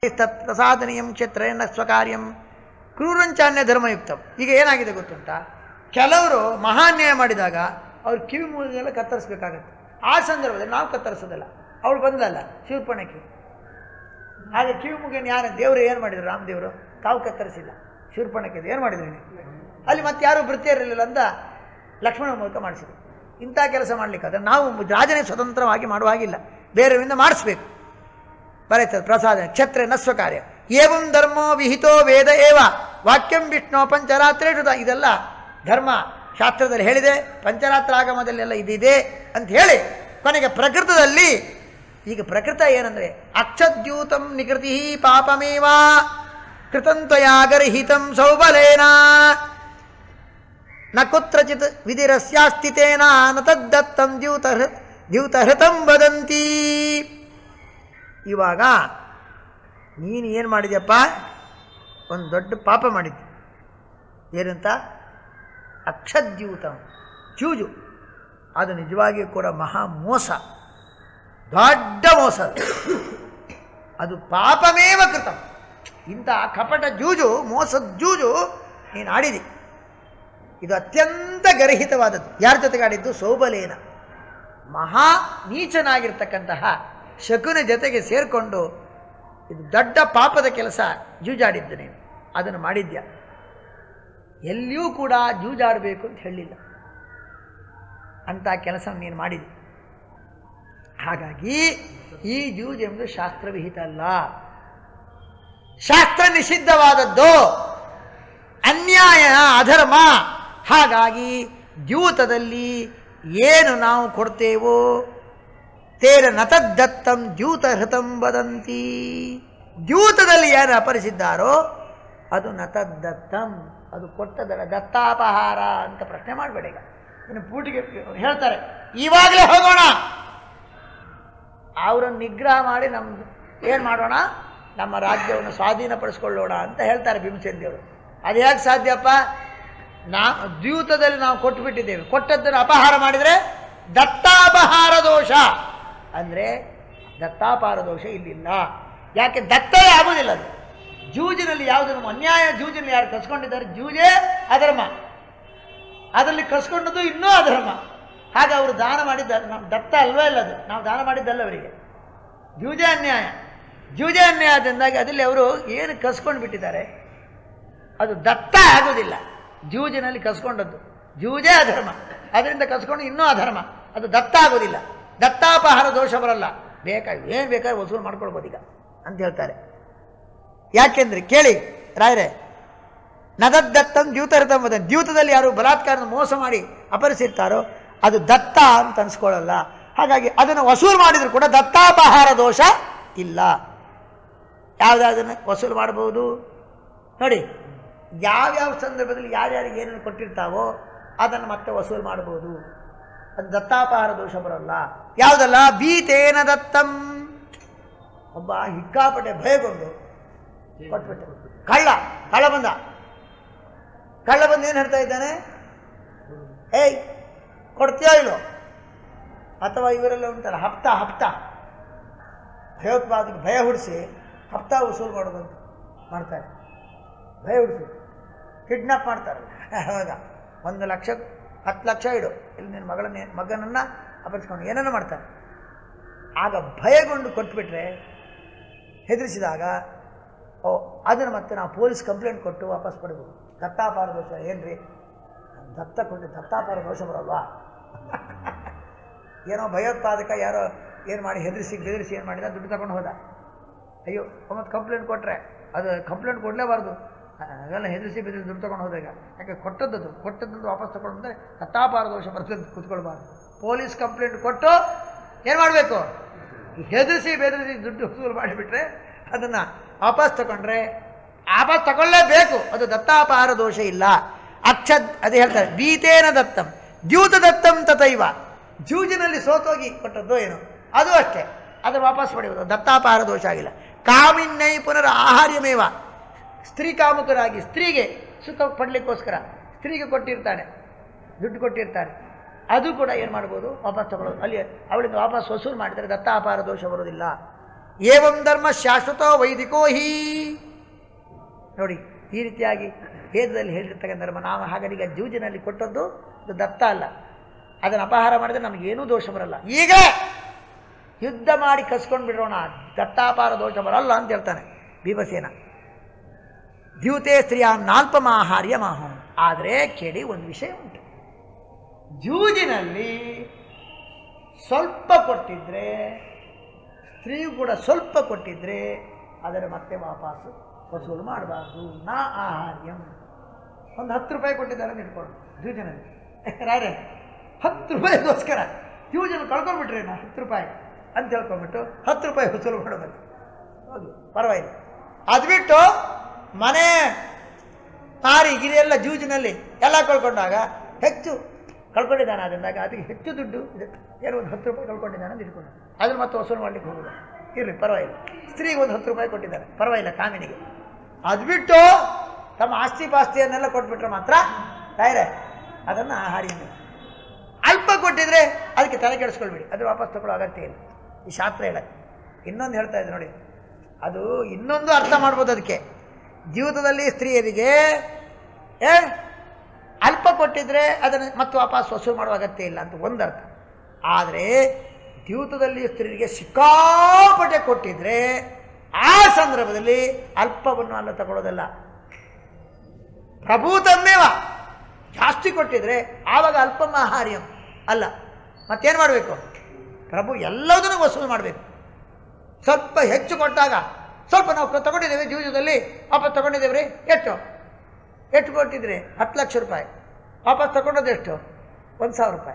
ತತ್ ಪ್ರಸಾದನೀಯಂ ಕ್ಷೇತ್ರೇಣ ಸ್ವಕಾರ್ಯಂ ಕ್ರೂರಂಚಾನ್ಯ ಧರ್ಮಯುಕ್ತಂ ಈಗ ಏನಾಗಿದೆ ಗೊತ್ತುಂಟಾ ಕೆಲವರು ಮಹಾನ್ಯಾಯ ಮಾಡಿದಾಗ ಅವ್ರ ಕಿವಿ ಮೂಲೆಲ್ಲ ಕತ್ತರಿಸ್ಬೇಕಾಗತ್ತೆ ಆ ಸಂದರ್ಭದಲ್ಲಿ ನಾವು ಕತ್ತರಿಸೋದಲ್ಲ ಅವಳು ಬಂದಲ್ಲ ಶೂರ್ಪಣಕ್ಕೆ ಹಾಗೆ ಕಿವಿ ಮುಗಿಯನ್ನು ಯಾರು ದೇವರು ಏನು ಮಾಡಿದ್ರು ರಾಮದೇವರು ತಾವು ಕತ್ತರಿಸಿಲ್ಲ ಶೂರ್ಪಣಕ್ಕೆ ಏನು ಮಾಡಿದ್ರಿ ನೀವು ಅಲ್ಲಿ ಮತ್ತೆ ಯಾರೂ ಭೃತ್ಯರಿರಲಿಲ್ಲ ಅಂತ ಲಕ್ಷ್ಮಣ ಮೂಲಕ ಮಾಡಿಸಿದ್ರು ಇಂಥ ಕೆಲಸ ಮಾಡಲಿಕ್ಕಾದ್ರೆ ನಾವು ರಾಜನೇ ಸ್ವತಂತ್ರವಾಗಿ ಮಾಡುವ ಹಾಗಿಲ್ಲ ಬೇರೆಯವರಿಂದ ಮಾಡಿಸ್ಬೇಕು ಬರೀತದೆ ಪ್ರಸಾದ ಕ್ಷತ್ರೆ ನಸ್ವ ಕಾರ್ಯ ಏವಂ ಧರ್ಮೋ ವಿಹಿತೋ ವೇದ ಏವ ವಾಕ್ಯಂ ವಿಷ್ಣು ಪಂಚರಾತ್ರೇಷುತ ಇದೆಲ್ಲ ಧರ್ಮ ಶಾಸ್ತ್ರದಲ್ಲಿ ಹೇಳಿದೆ ಪಂಚರಾತ್ರ ಆಗಮದಲ್ಲೆಲ್ಲ ಇದಿದೆ ಅಂತ ಹೇಳಿ ಕೊನೆಗೆ ಪ್ರಕೃತದಲ್ಲಿ ಈಗ ಪ್ರಕೃತ ಏನಂದ್ರೆ ಅಕ್ಷದ್ಯೂತಂ ನಿಕೃತಿ ಪಾಪಮೇವ ಕೃತಂತ್ವಯಾ ಗರ್ಹಿತಂ ಸೌಬಲೇನ ನ ಕುತ್ರಚಿತ್ ವಿಧಿರಸ್ಯಾಸ್ತಿತೇನ ನ ತದ್ದತ್ತಂ ದ್ಯೂತ ದ್ಯೂತಹೃತಂ ವದಂತಿ ಇವಾಗ ನೀನು ಏನು ಮಾಡಿದ್ಯಪ್ಪ ಒಂದು ದೊಡ್ಡ ಪಾಪ ಮಾಡಿದ್ದಿ ಏನಂತ ಅಕ್ಷದ್ಯೂತಂ ಚೂಜು ಅದು ನಿಜವಾಗಿಯೂ ಕೂಡ ಮಹಾ ಮೋಸ ದೊಡ್ಡ ಮೋಸ ಅದು. ಅದು ಪಾಪಮೇವ ಕೃತಂ ಇಂಥ ಕಪಟ ಜೂಜು ಮೋಸದ ಜೂಜು ನೀನು ಆಡಿದಿ ಇದು ಅತ್ಯಂತ ಗರ್ಹಿತವಾದದ್ದು ಯಾರ ಜೊತೆಗೆ ಆಡಿದ್ದು ಸೋಬಲೇನ ಮಹಾ ನೀಚನಾಗಿರ್ತಕ್ಕಂತಹ ಶಕುನ ಜೊತೆಗೆ ಸೇರಿಕೊಂಡು ಇದು ದೊಡ್ಡ ಪಾಪದ ಕೆಲಸ ಜೂಜಾಡಿದ್ದು ನೀನು ಅದನ್ನು ಮಾಡಿದ್ಯ ಎಲ್ಲಿಯೂ ಕೂಡ ಜೂಜಾಡಬೇಕು ಅಂತ ಹೇಳಿಲ್ಲ ಅಂಥ ಕೆಲಸ ನೀನು ಮಾಡಿದೆ ಹಾಗಾಗಿ ಈ ಜೂಜ್ ಎಂಬುದು ಶಾಸ್ತ್ರವಿಹಿತ ಅಲ್ಲ ಶಾಸ್ತ್ರ ನಿಷಿದ್ಧವಾದದ್ದು ಅನ್ಯಾಯ ಅಧರ್ಮ ಹಾಗಾಗಿ ದ್ಯೂತದಲ್ಲಿ ಏನು ನಾವು ಕೊಡ್ತೇವೋ ತೇರ ನತದ್ದತ್ತಂ ದ್ಯೂತ ಹೃತಂ ವದಂತಿ ದ್ಯೂತದಲ್ಲಿ ಏನು ಅಪರಿಸಿದ್ದಾರೋ ಅದು ನತದ್ದತ್ತಂ ಅದು ಕೊಟ್ಟದರ ದತ್ತಾಪಹಾರ ಅಂತ ಪ್ರಶ್ನೆ ಮಾಡಬೇಡ ಈಗ ಇನ್ನು ಪೂಟಿಗೆ ಹೇಳ್ತಾರೆ ಇವಾಗಲೇ ಹೋಗೋಣ ಅವರನ್ನು ನಿಗ್ರಹ ಮಾಡಿ ನಮ್ದು ಏನು ಮಾಡೋಣ ನಮ್ಮ ರಾಜ್ಯವನ್ನು ಸ್ವಾಧೀನಪಡಿಸ್ಕೊಳ್ಳೋಣ ಅಂತ ಹೇಳ್ತಾರೆ ಭೀಮಸೇನ್ ದೇವರು ಅದು ಹೇಗೆ ಸಾಧ್ಯಪ್ಪ ನಾ ದ್ಯೂತದಲ್ಲಿ ನಾವು ಕೊಟ್ಟುಬಿಟ್ಟಿದ್ದೇವೆ ಕೊಟ್ಟದ್ದನ್ನು ಅಪಹಾರ ಮಾಡಿದರೆ ದತ್ತಾಪಹಾರ ದೋಷ ಅಂದರೆ ದತ್ತಾಪಹಾರ ದೋಷ ಇಲ್ಲಿಲ್ಲ ಯಾಕೆ ದತ್ತವೇ ಆಗೋದಿಲ್ಲ ಅದು ಜೂಜಿನಲ್ಲಿ ಯಾವುದನ್ನು ಅನ್ಯಾಯ ಜೂಜಿನಲ್ಲಿ ಯಾರು ಕಸ್ಕೊಂಡಿದ್ದಾರೆ ಜೂಜೇ ಅಧರ್ಮ ಅದರಲ್ಲಿ ಕಸ್ಕೊಂಡದ್ದು ಇನ್ನೂ ಅಧರ್ಮ ಹಾಗೆ ಅವರು ದಾನ ಮಾಡಿದ್ದಾರೆ ನಮ್ಮ ದತ್ತ ಅಲ್ವೇ ಇಲ್ಲ ಅದು ನಾವು ದಾನ ಮಾಡಿದ್ದಲ್ಲ ಅವರಿಗೆ ಜೂಜೆ ಅನ್ಯಾಯ ಜೂಜೆ ಅನ್ಯಾಯದಿಂದಾಗಿ ಅದರಲ್ಲಿ ಅವರು ಏನು ಕಸ್ಕೊಂಡು ಬಿಟ್ಟಿದ್ದಾರೆ ಅದು ದತ್ತ ಆಗೋದಿಲ್ಲ ಜೂಜಿನಲ್ಲಿ ಕಸ್ಕೊಂಡದ್ದು ಜೂಜೇ ಅಧರ್ಮ ಅದರಿಂದ ಕಸ್ಕೊಂಡು ಇನ್ನೂ ಅಧರ್ಮ ಅದು ದತ್ತ ಆಗೋದಿಲ್ಲ ದತ್ತಾಪಹಾರ ದೋಷ ಬರಲ್ಲ ಬೇಕಾಗಿ ಏನು ಬೇಕಾದ್ರೆ ವಸೂಲು ಮಾಡ್ಕೊಳ್ಬೋದು ಈಗ ಅಂತ ಹೇಳ್ತಾರೆ ಯಾಕೆಂದ್ರೆ ಕೇಳಿ ರಾಯರೇ ನದದ್ದತ್ತಂ ದ್ಯೂತರತಂ ವದ ದ್ಯೂತದಲ್ಲಿ ಯಾರು ಬಲಾತ್ಕಾರದ ಮೋಸ ಮಾಡಿ ಅಪರಿಸಿರ್ತಾರೋ ಅದು ದತ್ತ ಅಂತ ಅನ್ಸ್ಕೊಳ್ಳಲ್ಲ ಹಾಗಾಗಿ ಅದನ್ನು ವಸೂಲು ಮಾಡಿದ್ರು ಕೂಡ ದತ್ತಾಪಹಾರ ದೋಷ ಇಲ್ಲ ಯಾವುದಾದನ್ನು ವಸೂಲು ಮಾಡಬಹುದು ನೋಡಿ ಯಾವ್ಯಾವ ಸಂದರ್ಭದಲ್ಲಿ ಯಾರ್ಯಾರಿಗೆ ಏನೇನು ಕೊಟ್ಟಿರ್ತಾವೋ ಅದನ್ನು ಮತ್ತೆ ವಸೂಲು ಮಾಡಬಹುದು ಅದು ದತ್ತಾಪಹಾರ ದೋಷ ಬರಲ್ಲ ಯಾವುದಲ್ಲ ಬೀತೇನ ದತ್ತಂ ಒಬ್ಬ ಹಿಕ್ಕಾಪಟ್ಟೆ ಭಯಗೊಂಡು ಕೊಟ್ಬಿಟ್ಟೆ ಕಳ್ಳ ಕಳ್ಳ ಬಂದ ಕಳ್ಳ ಬಂದು ಏನು ಹೇಳ್ತಾ ಇದ್ದಾನೆ ಏಯ್ ಕೊಡ್ತೀಯೋ ಇಲ್ಲೋ ಅಥವಾ ಇವರೆಲ್ಲ ಉಂಟಲ್ಲ ಹಪ್ತ ಹಪ್ತ ಭಯೋತ್ಪಾದಕ ಭಯ ಹುಡಿಸಿ ಹಪ್ತ ವಸೂಲು ಮಾಡೋದು ಅಂತ ಮಾಡ್ತಾರೆ ಭಯ ಹುಡಿಸಿ ಕಿಡ್ನಾಪ್ ಮಾಡ್ತಾರಲ್ಲ ಅವಾಗ ಒಂದು ಲಕ್ಷ ಹತ್ತು ಲಕ್ಷ ಇಡು ಇಲ್ಲಿ ನಿನ್ನ ಮಗಳನ್ನ ಮಗನನ್ನು ಅಪರಿಸ್ಕೊಂಡು ಏನನ್ನು ಮಾಡ್ತಾರೆ ಆಗ ಭಯಗೊಂಡು ಕೊಟ್ಬಿಟ್ರೆ ಹೆದರಿಸಿದಾಗ ಓ ಅದನ್ನು ಮತ್ತೆ ನಾವು ಪೊಲೀಸ್ ಕಂಪ್ಲೇಂಟ್ ಕೊಟ್ಟು ವಾಪಸ್ ಪಡಿಬೋದು ದತ್ತಾಪಾರ ದೋಷ ಏನ್ರಿ ದತ್ತ ಕೊಟ್ಟು ದತ್ತಾಪಾರ ದೋಷ ಬರಲ್ವಾ ಏನೋ ಭಯೋತ್ಪಾದಕ ಯಾರೋ ಏನು ಮಾಡಿ ಹೆದರಿಸಿ ಬೆದರಿಸಿ ಏನು ಮಾಡಿದ ದುಡ್ಡು ತಗೊಂಡು ಹೋದ ಅಯ್ಯೋ ಮತ್ತು ಕಂಪ್ಲೇಂಟ್ ಕೊಟ್ಟರೆ ಅದು ಕಂಪ್ಲೇಂಟ್ ಕೊಡಲೇಬಾರ್ದು ಅದೆಲ್ಲ ಹೆದರಿಸಿ ಬೆದರಿಸಿ ದುಡ್ಡು ತಗೊಂಡು ಹೋದಾಗ ಯಾಕೆ ಕೊಟ್ಟದ್ದು ಕೊಟ್ಟದ್ದು ವಾಪಸ್ ತಗೊಂಡು ಬಂದರೆ ದತ್ತಾಪಾರ ದೋಷ ಬರ್ತದೆ ಕೂತ್ಕೊಳ್ಬಾರ್ದು ಪೊಲೀಸ್ ಕಂಪ್ಲೇಂಟ್ ಕೊಟ್ಟು ಏನು ಮಾಡಬೇಕು ಹೆದರಿಸಿ ಬೆದರಿಸಿ ದುಡ್ಡು ವಸೂಲು ಮಾಡಿಬಿಟ್ರೆ ಅದನ್ನು ವಾಪಸ್ ತಗೊಂಡ್ರೆ ವಾಪಸ್ ತಗೊಳ್ಳೇಬೇಕು ಅದು ದತ್ತಾಪಹಾರ ದೋಷ ಇಲ್ಲ ಅಕ್ಷದ್ ಅದೇ ಹೇಳ್ತಾರೆ ಬೀತೇನ ದತ್ತಂ ದ್ಯೂತ ದತ್ತಂ ತಥೈವ ಜೂಜಿನಲ್ಲಿ ಸೋತೋಗಿ ಕೊಟ್ಟದ್ದು ಏನು ಅದು ಅಷ್ಟೇ ಅದು ವಾಪಸ್ ಪಡೆಯುವುದು ದತ್ತಾಪಹಾರ ದೋಷ ಆಗಿಲ್ಲ ಕಾಮಿನ್ಯೈ ಪುನರ್ ಆಹಾರ್ಯಮೇವ ಸ್ತ್ರೀ ಕಾಮುಕರಾಗಿ ಸ್ತ್ರೀಗೆ ಸುಖ ಪಡಲಿಕ್ಕೋಸ್ಕರ ಸ್ತ್ರೀಗೆ ಕೊಟ್ಟಿರ್ತಾನೆ ದುಡ್ಡು ಕೊಟ್ಟಿರ್ತಾನೆ ಅದು ಕೂಡ ಏನು ಮಾಡ್ಬೋದು ವಾಪಸ್ ತಗೊಳ್ಳೋದು ಅಲ್ಲಿ ಅವಳಿಂದ ವಾಪಸ್ ವಸೂಲು ಮಾಡಿದರೆ ದತ್ತಾಪಾರ ದೋಷ ಬರೋದಿಲ್ಲ ಏವಂ ಧರ್ಮ ಶಾಶ್ವತ ವೈದಿಕೋ ಹೀ ನೋಡಿ ಈ ರೀತಿಯಾಗಿ ವೇದದಲ್ಲಿ ಹೇಳಿರ್ತಕ್ಕಂಥ ಧರ್ಮ ನಾವು ಹಾಗನೀಗ ಜೂಜಿನಲ್ಲಿ ಕೊಟ್ಟದ್ದು ಇದು ದತ್ತ ಅಲ್ಲ ಅದನ್ನು ಅಪಹಾರ ಮಾಡಿದ್ರೆ ನಮಗೇನೂ ದೋಷ ಬರಲ್ಲ ಈಗ ಯುದ್ಧ ಮಾಡಿ ಕಸ್ಕೊಂಡು ಬಿಡೋಣ ದತ್ತಾಪಾರ ದೋಷ ಬರಲ್ಲ ಅಂತ ಹೇಳ್ತಾನೆ ಭೀಮಸೇನ ದ್ಯೂತೆ ಸ್ತ್ರೀಯ ನಾಲ್ಪಮಾಹಾರ್ಯ ಮಾಹಂ ಆದರೆ ಕೇಳಿ ಒಂದು ವಿಷಯ ಉಂಟು ಜೂಜಿನಲ್ಲಿ ಸ್ವಲ್ಪ ಕೊಟ್ಟಿದ್ರೆ ಸ್ತ್ರೀಯು ಕೂಡ ಸ್ವಲ್ಪ ಕೊಟ್ಟಿದ್ರೆ ಅದನ್ನು ಮತ್ತೆ ವಾಪಸ್ಸು ವಸೂಲು ಮಾಡಬಾರ್ದು ನಾ ಆಹಾರ್ಯಂ ಒಂದು ಹತ್ತು ರೂಪಾಯಿ ಕೊಟ್ಟಿದ್ದಾರೆ ಅಂತ ಇಟ್ಕೊಂಡು ಜೂಜಿನಲ್ಲಿ ರಾಯರೇ ಹತ್ತು ರೂಪಾಯಿಗೋಸ್ಕರ ಜೂಜನ್ನು ಕಳ್ಕೊಂಡ್ಬಿಟ್ರಿ ನಾ ಹತ್ತು ರೂಪಾಯಿ ಅಂತ ಹೇಳ್ಕೊಂಡ್ಬಿಟ್ಟು ಹತ್ತು ರೂಪಾಯಿ ವಸೂಲು ಮಾಡಬೇಕು ಹೌದು ಪರವಾಗಿಲ್ಲ ಅದು ಬಿಟ್ಟು ಮನೆ ಮಾರಿ ಗಿರಿ ಎಲ್ಲ ಜೂಜಿನಲ್ಲಿ ಎಲ್ಲ ಕಳ್ಕೊಂಡಾಗ ಹೆಚ್ಚು ಕಳ್ಕೊಂಡಿದ್ದಾನೆ ಅದರಿಂದಾಗ ಅದಕ್ಕೆ ಹೆಚ್ಚು ದುಡ್ಡು ಇದೆ ಏನೋ ಒಂದು ಹತ್ತು ರೂಪಾಯಿ ಕಳ್ಕೊಂಡಿದ್ದಾನೆ ಅಂತ ಇಟ್ಕೊಂಡು ಅದನ್ನು ಮತ್ತೆ ವಸೂಲು ಮಾಡ್ಲಿಕ್ಕೆ ಹೋಗುದು ಇರಲಿ ಪರವಾಗಿಲ್ಲ ಸ್ತ್ರೀಗೆ ಒಂದು ಹತ್ತು ರೂಪಾಯಿ ಕೊಟ್ಟಿದ್ದಾರೆ ಪರವಾಗಿಲ್ಲ ಕಾಮಿನಿಗೆ ಅದು ಬಿಟ್ಟು ತಮ್ಮ ಆಸ್ತಿ ಪಾಸ್ತಿಯನ್ನೆಲ್ಲ ಕೊಟ್ಬಿಟ್ರೆ ಮಾತ್ರ ತಾಯಿರೆ ಅದನ್ನು ಆಹಾರಿ ಅಲ್ಪ ಕೊಟ್ಟಿದ್ರೆ ಅದಕ್ಕೆ ತಲೆ ಕೆಡಿಸ್ಕೊಳ್ಬೇಡಿ ಅದು ವಾಪಸ್ ತಗೊಳ್ಳೋ ಅಗತ್ಯ ಇಲ್ಲ ಈ ಶಾಸ್ತ್ರ ಹೇಳಕ್ಕೆ ಇನ್ನೊಂದು ಹೇಳ್ತಾ ಇದೆ ನೋಡಿ ಅದು ಇನ್ನೊಂದು ಅರ್ಥ ಮಾಡ್ಬೋದು ಅದಕ್ಕೆ ಜೀವಿತದಲ್ಲಿ ಸ್ತ್ರೀಯರಿಗೆ ಏ ಅಲ್ಪ ಕೊಟ್ಟಿದ್ರೆ ಅದನ್ನು ಮತ್ತೆ ವಾಪಸ್ ವಸೂಲು ಮಾಡುವ ಅಗತ್ಯ ಇಲ್ಲ ಅಂತ ಒಂದು ಅರ್ಥ ಆದರೆ ಜೀವಿತದಲ್ಲಿ ಸ್ತ್ರೀಯರಿಗೆ ಸಿಕ್ಕಾಪಟ್ಟೆ ಕೊಟ್ಟಿದ್ರೆ ಆ ಸಂದರ್ಭದಲ್ಲಿ ಅಲ್ಪವನ್ನು ಅಲ್ಲ ತಗೊಳ್ಳೋದಲ್ಲ ಪ್ರಭೂತಮೇವ ಜಾಸ್ತಿ ಕೊಟ್ಟಿದ್ರೆ ಆವಾಗ ಅಲ್ಪಮಾಹಾರ್ಯಂ ಅಲ್ಲ ಮತ್ತೇನು ಮಾಡಬೇಕು ಪ್ರಭು ಎಲ್ಲದನ್ನು ವಸೂಲು ಮಾಡಬೇಕು ಸ್ವಲ್ಪ ಹೆಚ್ಚು ಕೊಟ್ಟಾಗ ಸ್ವಲ್ಪ ನಾವು ತಗೊಂಡಿದ್ದೇವೆ ಜೀವನದಲ್ಲಿ ವಾಪಸ್ ತಗೊಂಡಿದ್ದೇವೆ ರೀ ಎಷ್ಟು ಎಷ್ಟು ಕೊಟ್ಟಿದ್ರಿ ಹತ್ತು ಲಕ್ಷ ರೂಪಾಯಿ ವಾಪಸ್ ತಗೊಂಡದ್ದು ಎಷ್ಟು ಒಂದು ಸಾವಿರ ರೂಪಾಯಿ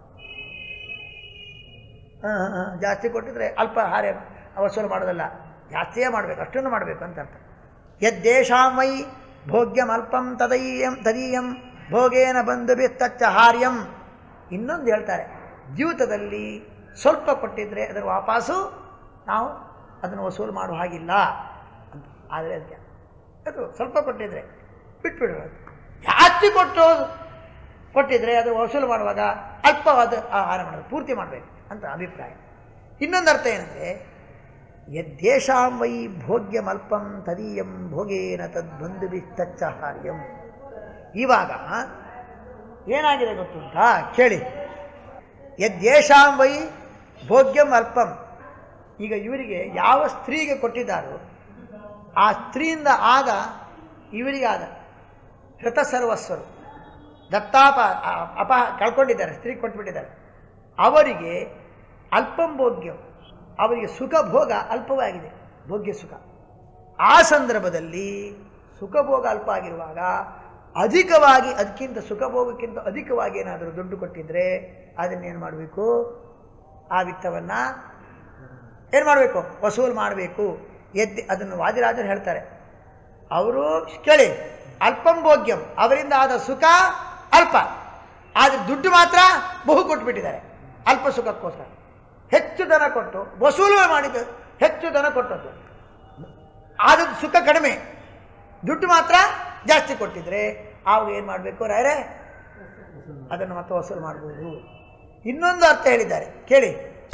ಹಾಂ ಹಾಂ ಹಾಂ ಜಾಸ್ತಿ ಕೊಟ್ಟಿದ್ರೆ ಅಲ್ಪ ಹಾರೆ ವಸೂಲು ಮಾಡೋದಲ್ಲ ಜಾಸ್ತಿಯೇ ಮಾಡಬೇಕು ಅಷ್ಟನ್ನು ಮಾಡಬೇಕು ಅಂತ ಅರ್ಥ ಯದ್ದೇಶಾಂ ವೈ ಭೋಗ್ಯಂ ಅಲ್ಪಂ ತದೀಯಂ ತದೀಯಂ ಭೋಗೇನ ಬಂಧು ಬಿತ್ತಚ್ಚ ಹಾರ್ಯಂ ಇನ್ನೊಂದು ಹೇಳ್ತಾರೆ ಜೀವಿತದಲ್ಲಿ ಸ್ವಲ್ಪ ಕೊಟ್ಟಿದ್ರೆ ಅದರ ವಾಪಸ್ಸು ನಾವು ಅದನ್ನು ವಸೂಲು ಮಾಡುವ ಹಾಗಿಲ್ಲ ಅಂತ ಆದರೆ ಅದಕ್ಕೆ ಅದು ಸ್ವಲ್ಪ ಕೊಟ್ಟಿದ್ರೆ ಬಿಟ್ಬಿಡೋದು ಜಾಸ್ತಿ ಕೊಟ್ಟು ಕೊಟ್ಟಿದ್ರೆ ಅದು ವಸೂಲು ಮಾಡುವಾಗ ಅಲ್ಪವಾದ ಆಹಾರ ಮಾಡೋದು ಪೂರ್ತಿ ಮಾಡಬೇಕು ಅಂತ ಅಭಿಪ್ರಾಯ ಇನ್ನೊಂದು ಅರ್ಥ ಏನಂದರೆ ಯದ್ದೇಶಾಂ ವೈ ಭೋಗ್ಯಮಲ್ಪಂ ತದೀಯಂ ಭೋಗೇನ ತದ್ಬಂಧು ಬಿಸ್ತಚ್ಚಾಹಾರ್ಯಂ ಇವಾಗ ಏನಾಗಿದೆ ಗೊತ್ತುಂಟಾ ಕೇಳಿ ಯದ್ದೇಶಾಂ ವೈ ಭೋಗ್ಯಂ ಅಲ್ಪಂ ಈಗ ಇವರಿಗೆ ಯಾವ ಸ್ತ್ರೀಗೆ ಕೊಟ್ಟಿದ್ದಾರೋ ಆ ಸ್ತ್ರೀಯಿಂದ ಆದ ಇವರಿಗಾದ ಹೃತ ಸರ್ವಸ್ವರು ದತ್ತಾಪ ಆ- ಅಪ ಕಳ್ಕೊಂಡಿದ್ದಾರೆ ಸ್ತ್ರೀ ಕೊಟ್ಬಿಟ್ಟಿದ್ದಾರೆ ಅವರಿಗೆ ಅಲ್ಪಂ ಭೋಗ್ಯಂ ಅವರಿಗೆ ಸುಖ ಭೋಗ ಅಲ್ಪವಾಗಿದೆ ಭೋಗ್ಯ ಸುಖ ಆ ಸಂದರ್ಭದಲ್ಲಿ ಸುಖ ಭೋಗ ಅಲ್ಪ ಆಗಿರುವಾಗ ಅಧಿಕವಾಗಿ ಅದಕ್ಕಿಂತ ಸುಖ ಭೋಗಕ್ಕಿಂತ ಅಧಿಕವಾಗಿ ಏನಾದರೂ ದುಡ್ಡು ಕೊಟ್ಟಿದ್ರೆ ಅದನ್ನೇನು ಮಾಡಬೇಕು ಆ ವಿತ್ತವನ್ನು ಏನು ಮಾಡಬೇಕು ವಸೂಲು ಮಾಡಬೇಕು ಎದ್ದು ಅದನ್ನು ವಾದಿರಾಜರು ಹೇಳ್ತಾರೆ ಅವರು ಕೇಳಿ ಅಲ್ಪಂ ಭೋಗ್ಯಂ ಅವರಿಂದ ಆದ ಸುಖ ಅಲ್ಪ ಆದರೆ ದುಡ್ಡು ಮಾತ್ರ ಬಹು ಕೊಟ್ಬಿಟ್ಟಿದ್ದಾರೆ ಅಲ್ಪ ಸುಖಕ್ಕೋಸ್ಕರ ಹೆಚ್ಚು ದನ ಕೊಟ್ಟು ವಸೂಲು ಮಾಡಿದ್ದು ಹೆಚ್ಚು ದನ ಕೊಟ್ಟದ್ದು ಆದದ್ದು ಸುಖ ಕಡಿಮೆ ದುಡ್ಡು ಮಾತ್ರ ಜಾಸ್ತಿ ಕೊಟ್ಟಿದ್ರೆ ಆವಾಗ ಏನು ಮಾಡಬೇಕು ರಾಯರೇ ಅದನ್ನು ಮತ್ತೆ ವಸೂಲು ಮಾಡ್ಬೋದು ಇನ್ನೊಂದು ಅರ್ಥ ಹೇಳಿದ್ದಾರೆ ಕೇಳಿ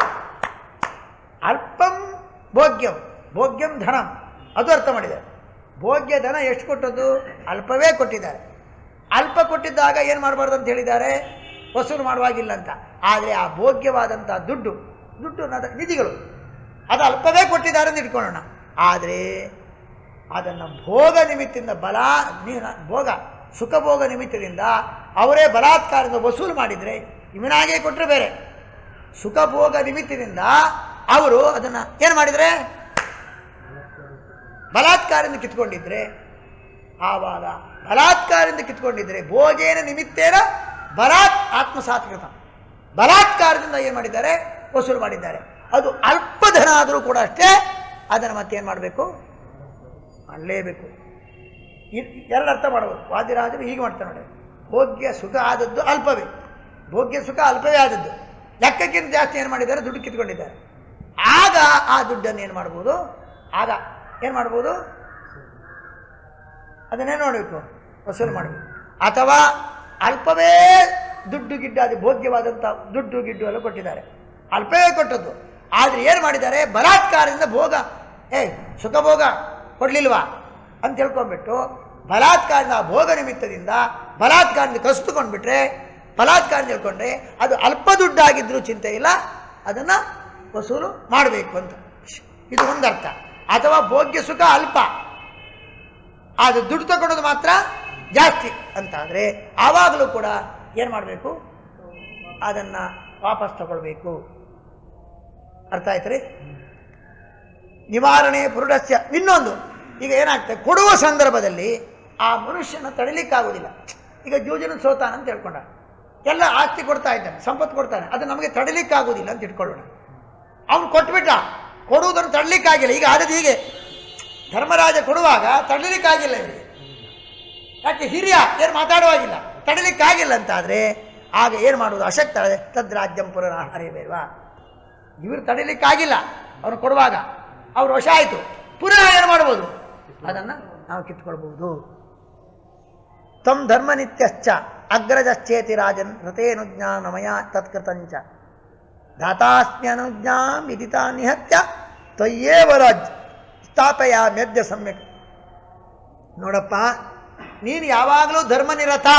ಅಲ್ಪಂ ಭೋಗ್ಯಂ ಭೋಗ್ಯಂ ಧನಂ ಅದು ಅರ್ಥ ಮಾಡಿದ್ದಾರೆ ಭೋಗ್ಯ ಧನ ಎಷ್ಟು ಕೊಟ್ಟದ್ದು ಅಲ್ಪವೇ ಕೊಟ್ಟಿದ್ದಾರೆ ಅಲ್ಪ ಕೊಟ್ಟಿದ್ದಾಗ ಏನು ಮಾಡಬಾರ್ದು ಅಂತ ಹೇಳಿದ್ದಾರೆ ವಸೂಲು ಮಾಡುವಾಗಿಲ್ಲ ಅಂತ ಆದರೆ ಆ ಭೋಗ್ಯವಾದಂಥ ದುಡ್ಡು ದುಡ್ಡು ಅನ್ನೋದು ನಿಧಿಗಳು ಅದು ಅಲ್ಪವೇ ಕೊಟ್ಟಿದ್ದಾರೆ ಅಂತ ಇಟ್ಕೊಳ್ಳೋಣ ಆದರೆ ಅದನ್ನು ಭೋಗ ನಿಮಿತ್ತದಿಂದ ಬಲ ನೀ- ಭೋಗ ಸುಖ ಭೋಗ ನಿಮಿತ್ತದಿಂದ ಅವರೇ ಬಲಾತ್ಕಾರದಿಂದ ವಸೂಲು ಮಾಡಿದರೆ ಇವನಾಗೆ ಕೊಟ್ಟರೆ ಬೇರೆ ಸುಖ ಭೋಗ ನಿಮಿತ್ತದಿಂದ ಅವರು ಅದನ್ನು ಏನು ಮಾಡಿದರೆ ಬಲಾತ್ಕಾರದಿಂದ ಕಿತ್ಕೊಂಡಿದ್ರೆ ಆವಾಗ ಬಲಾತ್ಕಾರದಿಂದ ಕಿತ್ಕೊಂಡಿದ್ರೆ ಭೋಗೇನ ನಿಮಿತ್ತೇನ ಬಲಾತ್ ಆತ್ಮಸಾತ್ಕೃತ ಬಲಾತ್ಕಾರದಿಂದ ಏನು ಮಾಡಿದ್ದಾರೆ ವಸೂಲು ಮಾಡಿದ್ದಾರೆ ಅದು ಅಲ್ಪ ಧನ ಆದರೂ ಕೂಡ ಅಷ್ಟೇ ಅದನ್ನು ಮತ್ತೇನು ಮಾಡಬೇಕು ಮಾಡಲೇಬೇಕು ಇ- ಎರಡು ಅರ್ಥ ಮಾಡಬಹುದು ವಾದಿರಾಜರು ಹೀಗೆ ಮಾಡ್ತಾರೆ ನೋಡಿ ಭೋಗ್ಯ ಸುಖ ಆದದ್ದು ಅಲ್ಪವೇ ಭೋಗ್ಯ ಸುಖ ಅಲ್ಪವೇ ಆದದ್ದು ಲೆಕ್ಕಕ್ಕಿಂತ ಜಾಸ್ತಿ ಏನು ಮಾಡಿದ್ದಾರೆ ದುಡ್ಡು ಕಿತ್ಕೊಂಡಿದ್ದಾರೆ ಆಗ ಆ ದುಡ್ಡನ್ನು ಏನು ಮಾಡ್ಬೋದು ಆಗ ಏನು ಮಾಡ್ಬೋದು ಅದನ್ನೇನು ಮಾಡಬೇಕು ವಸೂಲು ಮಾಡಬೇಕು ಅಥವಾ ಅಲ್ಪವೇ ದುಡ್ಡು ಗಿಡ್ಡು ಅದು ಭೋಗ್ಯವಾದಂಥ ದುಡ್ಡು ಗಿಡ್ಡು ಎಲ್ಲ ಕೊಟ್ಟಿದ್ದಾರೆ ಅಲ್ಪವೇ ಕೊಟ್ಟದ್ದು ಆದರೆ ಏನು ಮಾಡಿದ್ದಾರೆ ಬಲಾತ್ಕಾರದಿಂದ ಭೋಗ ಏ ಸುಖ ಭೋಗ ಕೊಡ್ಲಿಲ್ವಾ ಅಂತ ತಿಳ್ಕೊಂಡ್ಬಿಟ್ಟು ಬಲಾತ್ಕಾರದಿಂದ ಆ ಭೋಗ ನಿಮಿತ್ತದಿಂದ ಬಲಾತ್ಕಾರದಿಂದ ಕಸಿದುಕೊಂಡ್ಬಿಟ್ರೆ ಬಲಾತ್ಕಾರ ತಿಳ್ಕೊಂಡ್ರೆ ಅದು ಅಲ್ಪ ದುಡ್ಡಾಗಿದ್ರೂ ಚಿಂತೆ ಇಲ್ಲ ಅದನ್ನು ವಸೂಲು ಮಾಡಬೇಕು ಅಂತ ಇದು ಒಂದರ್ಥ ಅಥವಾ ಭೋಗ್ಯ ಸುಖ ಅಲ್ಪ ಅದು ದುಡ್ಡು ತಗೊಳ್ಳೋದು ಮಾತ್ರ ಜಾಸ್ತಿ ಅಂತ ಆದರೆ ಆವಾಗಲೂ ಕೂಡ ಏನು ಮಾಡಬೇಕು ಅದನ್ನು ವಾಪಸ್ ತಗೊಳ್ಬೇಕು ಅರ್ಥ ಆಯ್ತು ರೀ ನಿವಾರಣೆ ಪುರುಡಸ್ಯ ಇನ್ನೊಂದು ಈಗ ಏನಾಗ್ತದೆ ಕೊಡುವ ಸಂದರ್ಭದಲ್ಲಿ ಆ ಮನುಷ್ಯನ ತಡಿಲಿಕ್ಕಾಗೋದಿಲ್ಲ ಈಗ ಜೂಜನ ಸೋತಾನ ಅಂತ ಹೇಳ್ಕೊಂಡ ಎಲ್ಲ ಆಸ್ತಿ ಕೊಡ್ತಾ ಇದ್ದಾನೆ ಸಂಪತ್ತು ಕೊಡ್ತಾನೆ ಅದು ನಮಗೆ ತಡಿಲಿಕ್ಕಾಗೋದಿಲ್ಲ ಅಂತ ಇಟ್ಕೊಳ್ಳೋಣ ಅವನು ಕೊಟ್ಬಿಟ್ಟ ಕೊಡುವುದನ್ನು ತಡಲಿಕ್ಕಾಗಿಲ್ಲ ಈಗ ಆದದ್ದು ಹೀಗೆ ಧರ್ಮರಾಜ ಕೊಡುವಾಗ ತಡಲಿಕ್ಕಾಗಿಲ್ಲ ಇವರಿಗೆ ಯಾಕೆ ಹಿರಿಯ ಏನು ಮಾತಾಡುವಾಗಿಲ್ಲ ತಡಲಿಕ್ಕಾಗಿಲ್ಲ ಅಂತಾದರೆ ಆಗ ಏನು ಮಾಡುವುದು ಅಶಕ್ತ ತದ್ರಾಜ್ಯಂ ಪುನಃ ಹರಿಬೇಲ್ವಾ ಇವರು ತಡಿಲಿಕ್ಕಾಗಿಲ್ಲ ಅವನು ಕೊಡುವಾಗ ಅವ್ರು ವಶ ಆಯಿತು ಪುನಃ ಏನು ಮಾಡ್ಬೋದು ಅದನ್ನು ನಾವು ಕಿತ್ಕೊಳ್ಬಹುದು ತಮ್ ಧರ್ಮನಿತ್ಯಶ್ಚ ಅಗ್ರಜಶ್ಚೇತಿ ರಾಜನ್ ರಥೇನುಜ್ಞಾನಮಯ ತತ್ಕೃತಂಚ ದಾತಾಸ್ಮ್ಯನುಜ್ಞಾಂ ವಿದಿತಾ ನಿಹತ್ಯ ತ್ವಯ್ಯೇವ ರಾಜ್ ಸ್ಥಾಪಯ ಮೆದ್ಯ ಸಮ್ಯಕ್ ನೋಡಪ್ಪ ನೀನು ಯಾವಾಗಲೂ ಧರ್ಮನಿರತ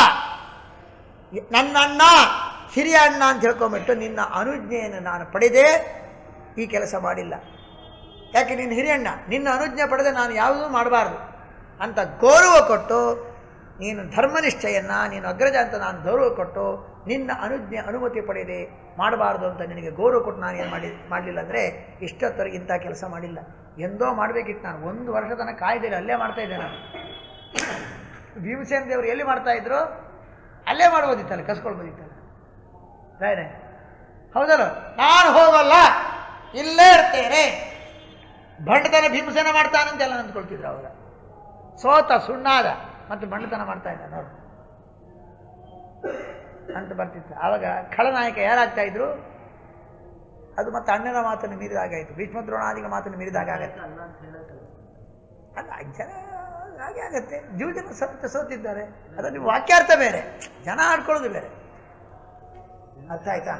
ನನ್ನ ಅಣ್ಣ ಹಿರಿಯ ಅಣ್ಣ ಅಂತ ಹೇಳ್ಕೊಂಬಿಟ್ಟು ನಿನ್ನ ಅನುಜ್ಞೆಯನ್ನು ನಾನು ಪಡೆದೇ ಈ ಕೆಲಸ ಮಾಡಿಲ್ಲ ಯಾಕೆ ನೀನು ಹಿರಿಯಣ್ಣ ನಿನ್ನ ಅನುಜ್ಞೆ ಪಡೆದೆ ನಾನು ಯಾವುದೂ ಮಾಡಬಾರ್ದು ಅಂತ ಗೌರವ ಕೊಟ್ಟು ನೀನು ಧರ್ಮನಿಷ್ಠೆಯನ್ನು ನೀನು ಅಗ್ರಜ ಅಂತ ನಾನು ಗೌರವ ಕೊಟ್ಟು ನಿನ್ನ ಅನುಜ್ಞೆ ಅನುಮತಿ ಪಡೆಯದೆ ಮಾಡಬಾರ್ದು ಅಂತ ನಿನಗೆ ಗೌರವ ಕೊಟ್ಟು ನಾನು ಏನು ಮಾಡಿ ಮಾಡಲಿಲ್ಲ ಅಂದರೆ ಇಷ್ಟೊತ್ತವರೆಗೆ ಇಂಥ ಕೆಲಸ ಮಾಡಿಲ್ಲ ಎಂದೋ ಮಾಡಬೇಕಿತ್ತು ನಾನು ಒಂದು ವರ್ಷ ತನಕ ಕಾಯ್ದಿಲ್ಲ ಅಲ್ಲೇ ಮಾಡ್ತಾ ಇದ್ದೆ ನಾನು ಭೀಮಸೇನ ದೇವರು ಎಲ್ಲಿ ಮಾಡ್ತಾ ಇದ್ರು ಅಲ್ಲೇ ಮಾಡ್ಬೋದಿತ್ತಲ್ಲ ಕಸ್ಕೊಳ್ಬೋದಿತ್ತಲ್ಲ ರಾಯರೇ ಹೌದಲ್ಲ ನಾನು ಹೋಗಲ್ಲ ಇಲ್ಲೇ ಇರ್ತೇನೆ ಬಂಡತನ ಭೀಮಸೇನ ಮಾಡ್ತಾನಂತೆಲ್ಲ ಅಂದ್ಕೊಳ್ತಿದ್ರು ಅವಾಗ ಸೋತ ಸುಣ್ಣಾದ ಮತ್ತು ಬಂಡತನ ಮಾಡ್ತಾ ಇದ್ದ ನೋಡು ಅಂತ ಬರ್ತಿತ್ತು ಆವಾಗ ಖಳನಾಯಕ ಯಾರಾಗ್ತಾ ಇದ್ರು ಅದು ಮತ್ತೆ ಅಣ್ಣನ ಮಾತನ್ನು ಮೀರಿದಾಗಾಯಿತು ಭೀಷ್ಮ ದ್ರೋಣಾದಿಗಳ ಮಾತನ್ನು ಮೀರಿದಾಗ ಆಗತ್ತೆ ಅಲ್ಲ ಜನ ಹಾಗೆ ಆಗತ್ತೆ ಜೀವ ಜನ ಸತ್ಯ ಸೋತಿದ್ದಾರೆ ಅದರಲ್ಲಿ ವಾಕ್ಯಾರ್ಥ ಬೇರೆ ಜನ ಆಡ್ಕೊಳ್ಳೋದು ಬೇರೆ ಅರ್ಥ ಆಯ್ತಾ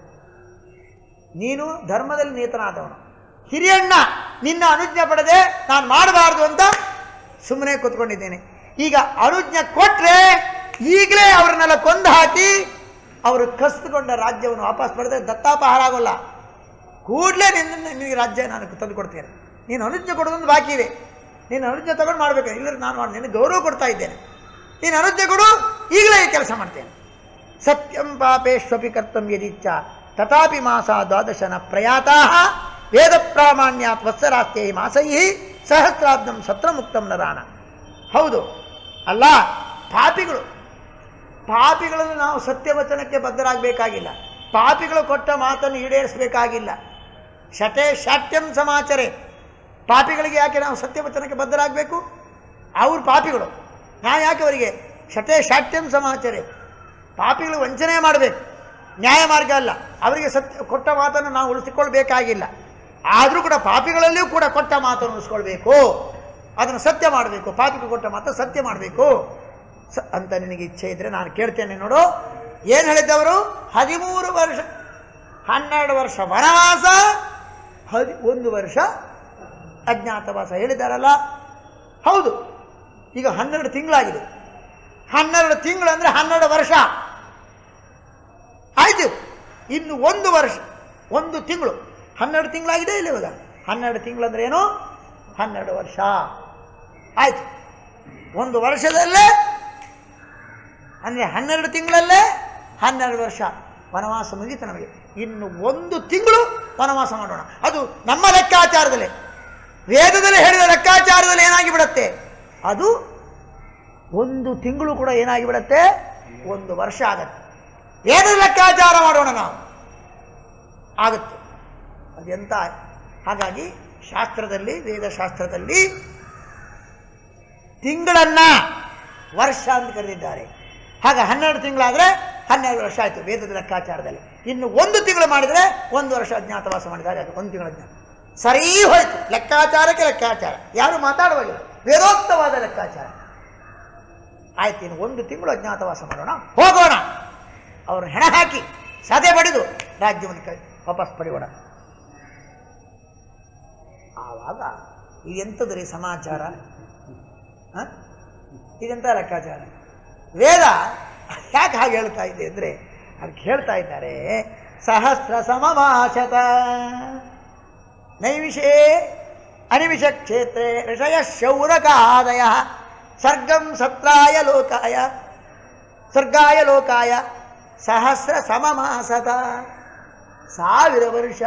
ನೀನು ಧರ್ಮದಲ್ಲಿ ನೀತನಾದವನು ಹಿರಿಯಣ್ಣ ನಿನ್ನ ಅನುಜ್ಞೆ ಪಡೆದೆ ನಾನು ಮಾಡಬಾರ್ದು ಅಂತ ಸುಮ್ಮನೆ ಕೂತ್ಕೊಂಡಿದ್ದೇನೆ ಈಗ ಅನುಜ್ಞೆ ಕೊಟ್ರೆ ಈಗಲೇ ಅವ್ರನ್ನೆಲ್ಲ ಕೊಂದು ಹಾಕಿ ಅವರು ಕಸಿದುಕೊಂಡ ರಾಜ್ಯವನ್ನು ವಾಪಸ್ ಪಡೆದ್ರೆ ದತ್ತಾಪಹಾರ ಆಗೋಲ್ಲ ಕೂಡಲೇ ನಿನ್ನ ನಿನಗೆ ರಾಜ್ಯ ನಾನು ತಂದು ಕೊಡ್ತೇನೆ ನೀನು ಅನುಜ್ಞೆ ಕೊಡೋದೊಂದು ಬಾಕಿ ಇದೆ ನೀನು ಅನುಜ್ಞೆ ತಗೊಂಡು ಮಾಡಬೇಕು ಇಲ್ಲದ್ರೆ ನಾನು ಮಾಡಿ ನಿನಗೆ ಗೌರವ ಕೊಡ್ತಾ ಇದ್ದೇನೆ ನೀನು ಅನುಜ್ಞೆ ಕೊಡು ಈಗಲೇ ಈ ಕೆಲಸ ಮಾಡ್ತೇನೆ ಸತ್ಯಂ ಪಾಪೇಶ್ವಪಿ ಕರ್ತಂ ಯದಿಚ್ಛ ತಥಾಪಿ ಮಾಸ ದ್ವಾದಶನ ಪ್ರಯಾತಾ ವೇದ ಪ್ರಾಮಾಣ್ಯಾತ್ ವತ್ಸರಾಸ್ತೆ ಮಾಸೈ ಸಹಸ್ರಾಬ್ದಂ ಸತ್ರಮುಕ್ತಂ ನರಾಣ ಹೌದು ಅಲ್ಲ ಪಾಪಿಗಳು ಪಾಪಿಗಳನ್ನು ನಾವು ಸತ್ಯವಚನಕ್ಕೆ ಬದ್ಧರಾಗಬೇಕಾಗಿಲ್ಲ ಪಾಪಿಗಳು ಕೊಟ್ಟ ಮಾತನ್ನು ಈಡೇರಿಸಬೇಕಾಗಿಲ್ಲ ಶಟೆ ಶಾಟ್ಯಂ ಸಮಾಚರೆ ಪಾಪಿಗಳಿಗೆ ಯಾಕೆ ನಾವು ಸತ್ಯವಚನಕ್ಕೆ ಬದ್ಧರಾಗಬೇಕು ಅವ್ರು ಪಾಪಿಗಳು ನಾವು ಯಾಕೆ ಅವರಿಗೆ ಶಟೆ ಶಾಟ್ಯಂ ಸಮಾಚರೆ ಪಾಪಿಗಳು ವಂಚನೆ ಮಾಡಬೇಕು ನ್ಯಾಯ ಮಾರ್ಗ ಅಲ್ಲ ಅವರಿಗೆ ಸತ್ಯ ಕೊಟ್ಟ ಮಾತನ್ನು ನಾವು ಉಳಿಸಿಕೊಳ್ಬೇಕಾಗಿಲ್ಲ ಆದರೂ ಕೂಡ ಪಾಪಿಗಳಲ್ಲಿಯೂ ಕೂಡ ಕೊಟ್ಟ ಮಾತನ್ನು ಉಳಿಸ್ಕೊಳ್ಬೇಕು ಅದನ್ನು ಸತ್ಯ ಮಾಡಬೇಕು ಪಾಪಿಗೆ ಕೊಟ್ಟ ಮಾತು ಸತ್ಯ ಮಾಡಬೇಕು ಸ ಅಂತ ನಿನಗೆ ಇಚ್ಛೆ ಇದ್ದರೆ ನಾನು ಕೇಳ್ತೇನೆ ನೋಡು ಏನು ಹೇಳಿದ್ದವರು ಹದಿಮೂರು ವರ್ಷ ಹನ್ನೆರಡು ವರ್ಷ ವನವಾಸ ಹದಿ ಒಂದು ವರ್ಷ ಅಜ್ಞಾತವಾಸ ಹೇಳಿದಾರಲ್ಲ ಹೌದು ಈಗ ಹನ್ನೆರಡು ತಿಂಗಳಾಗಿದೆ ಹನ್ನೆರಡು ತಿಂಗಳು ಅಂದರೆ ಹನ್ನೆರಡು ವರ್ಷ ಆಯಿತು ಇನ್ನು ಒಂದು ವರ್ಷ ಒಂದು ತಿಂಗಳು ಹನ್ನೆರಡು ತಿಂಗಳಾಗಿದೆ ಇಲ್ಲ ಇವಾಗ ಹನ್ನೆರಡು ತಿಂಗಳು ಅಂದರೆ ಏನು ಹನ್ನೆರಡು ವರ್ಷ ಆಯಿತು ಒಂದು ವರ್ಷದಲ್ಲೇ ಅಂದರೆ ಹನ್ನೆರಡು ತಿಂಗಳಲ್ಲೇ ಹನ್ನೆರಡು ವರ್ಷ ವನವಾಸ ಮುಗೀತು ನಮಗೆ ಇನ್ನು ಒಂದು ತಿಂಗಳು ವನವಾಸ ಮಾಡೋಣ ಅದು ನಮ್ಮ ಲೆಕ್ಕಾಚಾರದಲ್ಲಿ ವೇದದಲ್ಲಿ ಹೇಳಿದ ಲೆಕ್ಕಾಚಾರದಲ್ಲಿ ಏನಾಗಿ ಬಿಡುತ್ತೆ ಅದು ಒಂದು ತಿಂಗಳು ಕೂಡ ಏನಾಗಿ ಬಿಡುತ್ತೆ ಒಂದು ವರ್ಷ ಆಗತ್ತೆ ವೇದದ ಲೆಕ್ಕಾಚಾರ ಮಾಡೋಣ ನಾವು ಆಗುತ್ತೆ ಅದೆಂತ ಹಾಗಾಗಿ ಶಾಸ್ತ್ರದಲ್ಲಿ ವೇದಶಾಸ್ತ್ರದಲ್ಲಿ ತಿಂಗಳನ್ನ ವರ್ಷ ಅಂತ ಕರೆದಿದ್ದಾರೆ ಹಾಗೆ ಹನ್ನೆರಡು ತಿಂಗಳಾದರೆ ಹನ್ನೆರಡು ವರ್ಷ ಆಯಿತು ವೇದದ ಲೆಕ್ಕಾಚಾರದಲ್ಲಿ ಇನ್ನು ಒಂದು ತಿಂಗಳು ಮಾಡಿದರೆ ಒಂದು ವರ್ಷ ಅಜ್ಞಾತವಾಸ ಮಾಡಿದಾಗ ಅದು ಒಂದು ತಿಂಗಳ ಅಜ್ಞಾತ ಸರಿ ಹೋಯ್ತು ಲೆಕ್ಕಾಚಾರಕ್ಕೆ ಲೆಕ್ಕಾಚಾರ ಯಾರು ಮಾತಾಡುವಾಗಿಲ್ಲ ವೇದೋಕ್ತವಾದ ಲೆಕ್ಕಾಚಾರ ಆಯ್ತು ಇನ್ನು ಒಂದು ತಿಂಗಳು ಅಜ್ಞಾತವಾಸ ಮಾಡೋಣ ಹೋಗೋಣ ಅವರು ಹೆಣ ಹಾಕಿ ಸಾಧೆ ಪಡೆದು ರಾಜ್ಯವನ್ನು ಕೈ ವಾಪಸ್ ಪಡೆಯೋಣ ಆವಾಗ ಇದೆಂಥದ್ರಿ ಸಮಾಚಾರ ಹ? ಇದೆಂಥ ಲೆಕ್ಕಾಚಾರ ವೇದ ಯಾಕೆ ಹಾಗೆ ಹೇಳ್ತಾ ಇದೆ ಅಂದರೆ ಅದಕ್ಕೆ ಹೇಳ್ತಾ ಇದ್ದಾರೆ ಸಹಸ್ರ ಸಮಮಾಶತ ನೈವಿಷೇ ಅನಿಮಿಷ ಕ್ಷೇತ್ರೆ ಋಷಯ ಶೌರಕಾದಯ ಸರ್ಗಂ ಸತ್ರಾಯ ಲೋಕಾಯ ಸರ್ಗಾಯ ಲೋಕಾಯ ಸಹಸ್ರ ಸಮಮಾಸತ ಸಾವಿರ ವರ್ಷ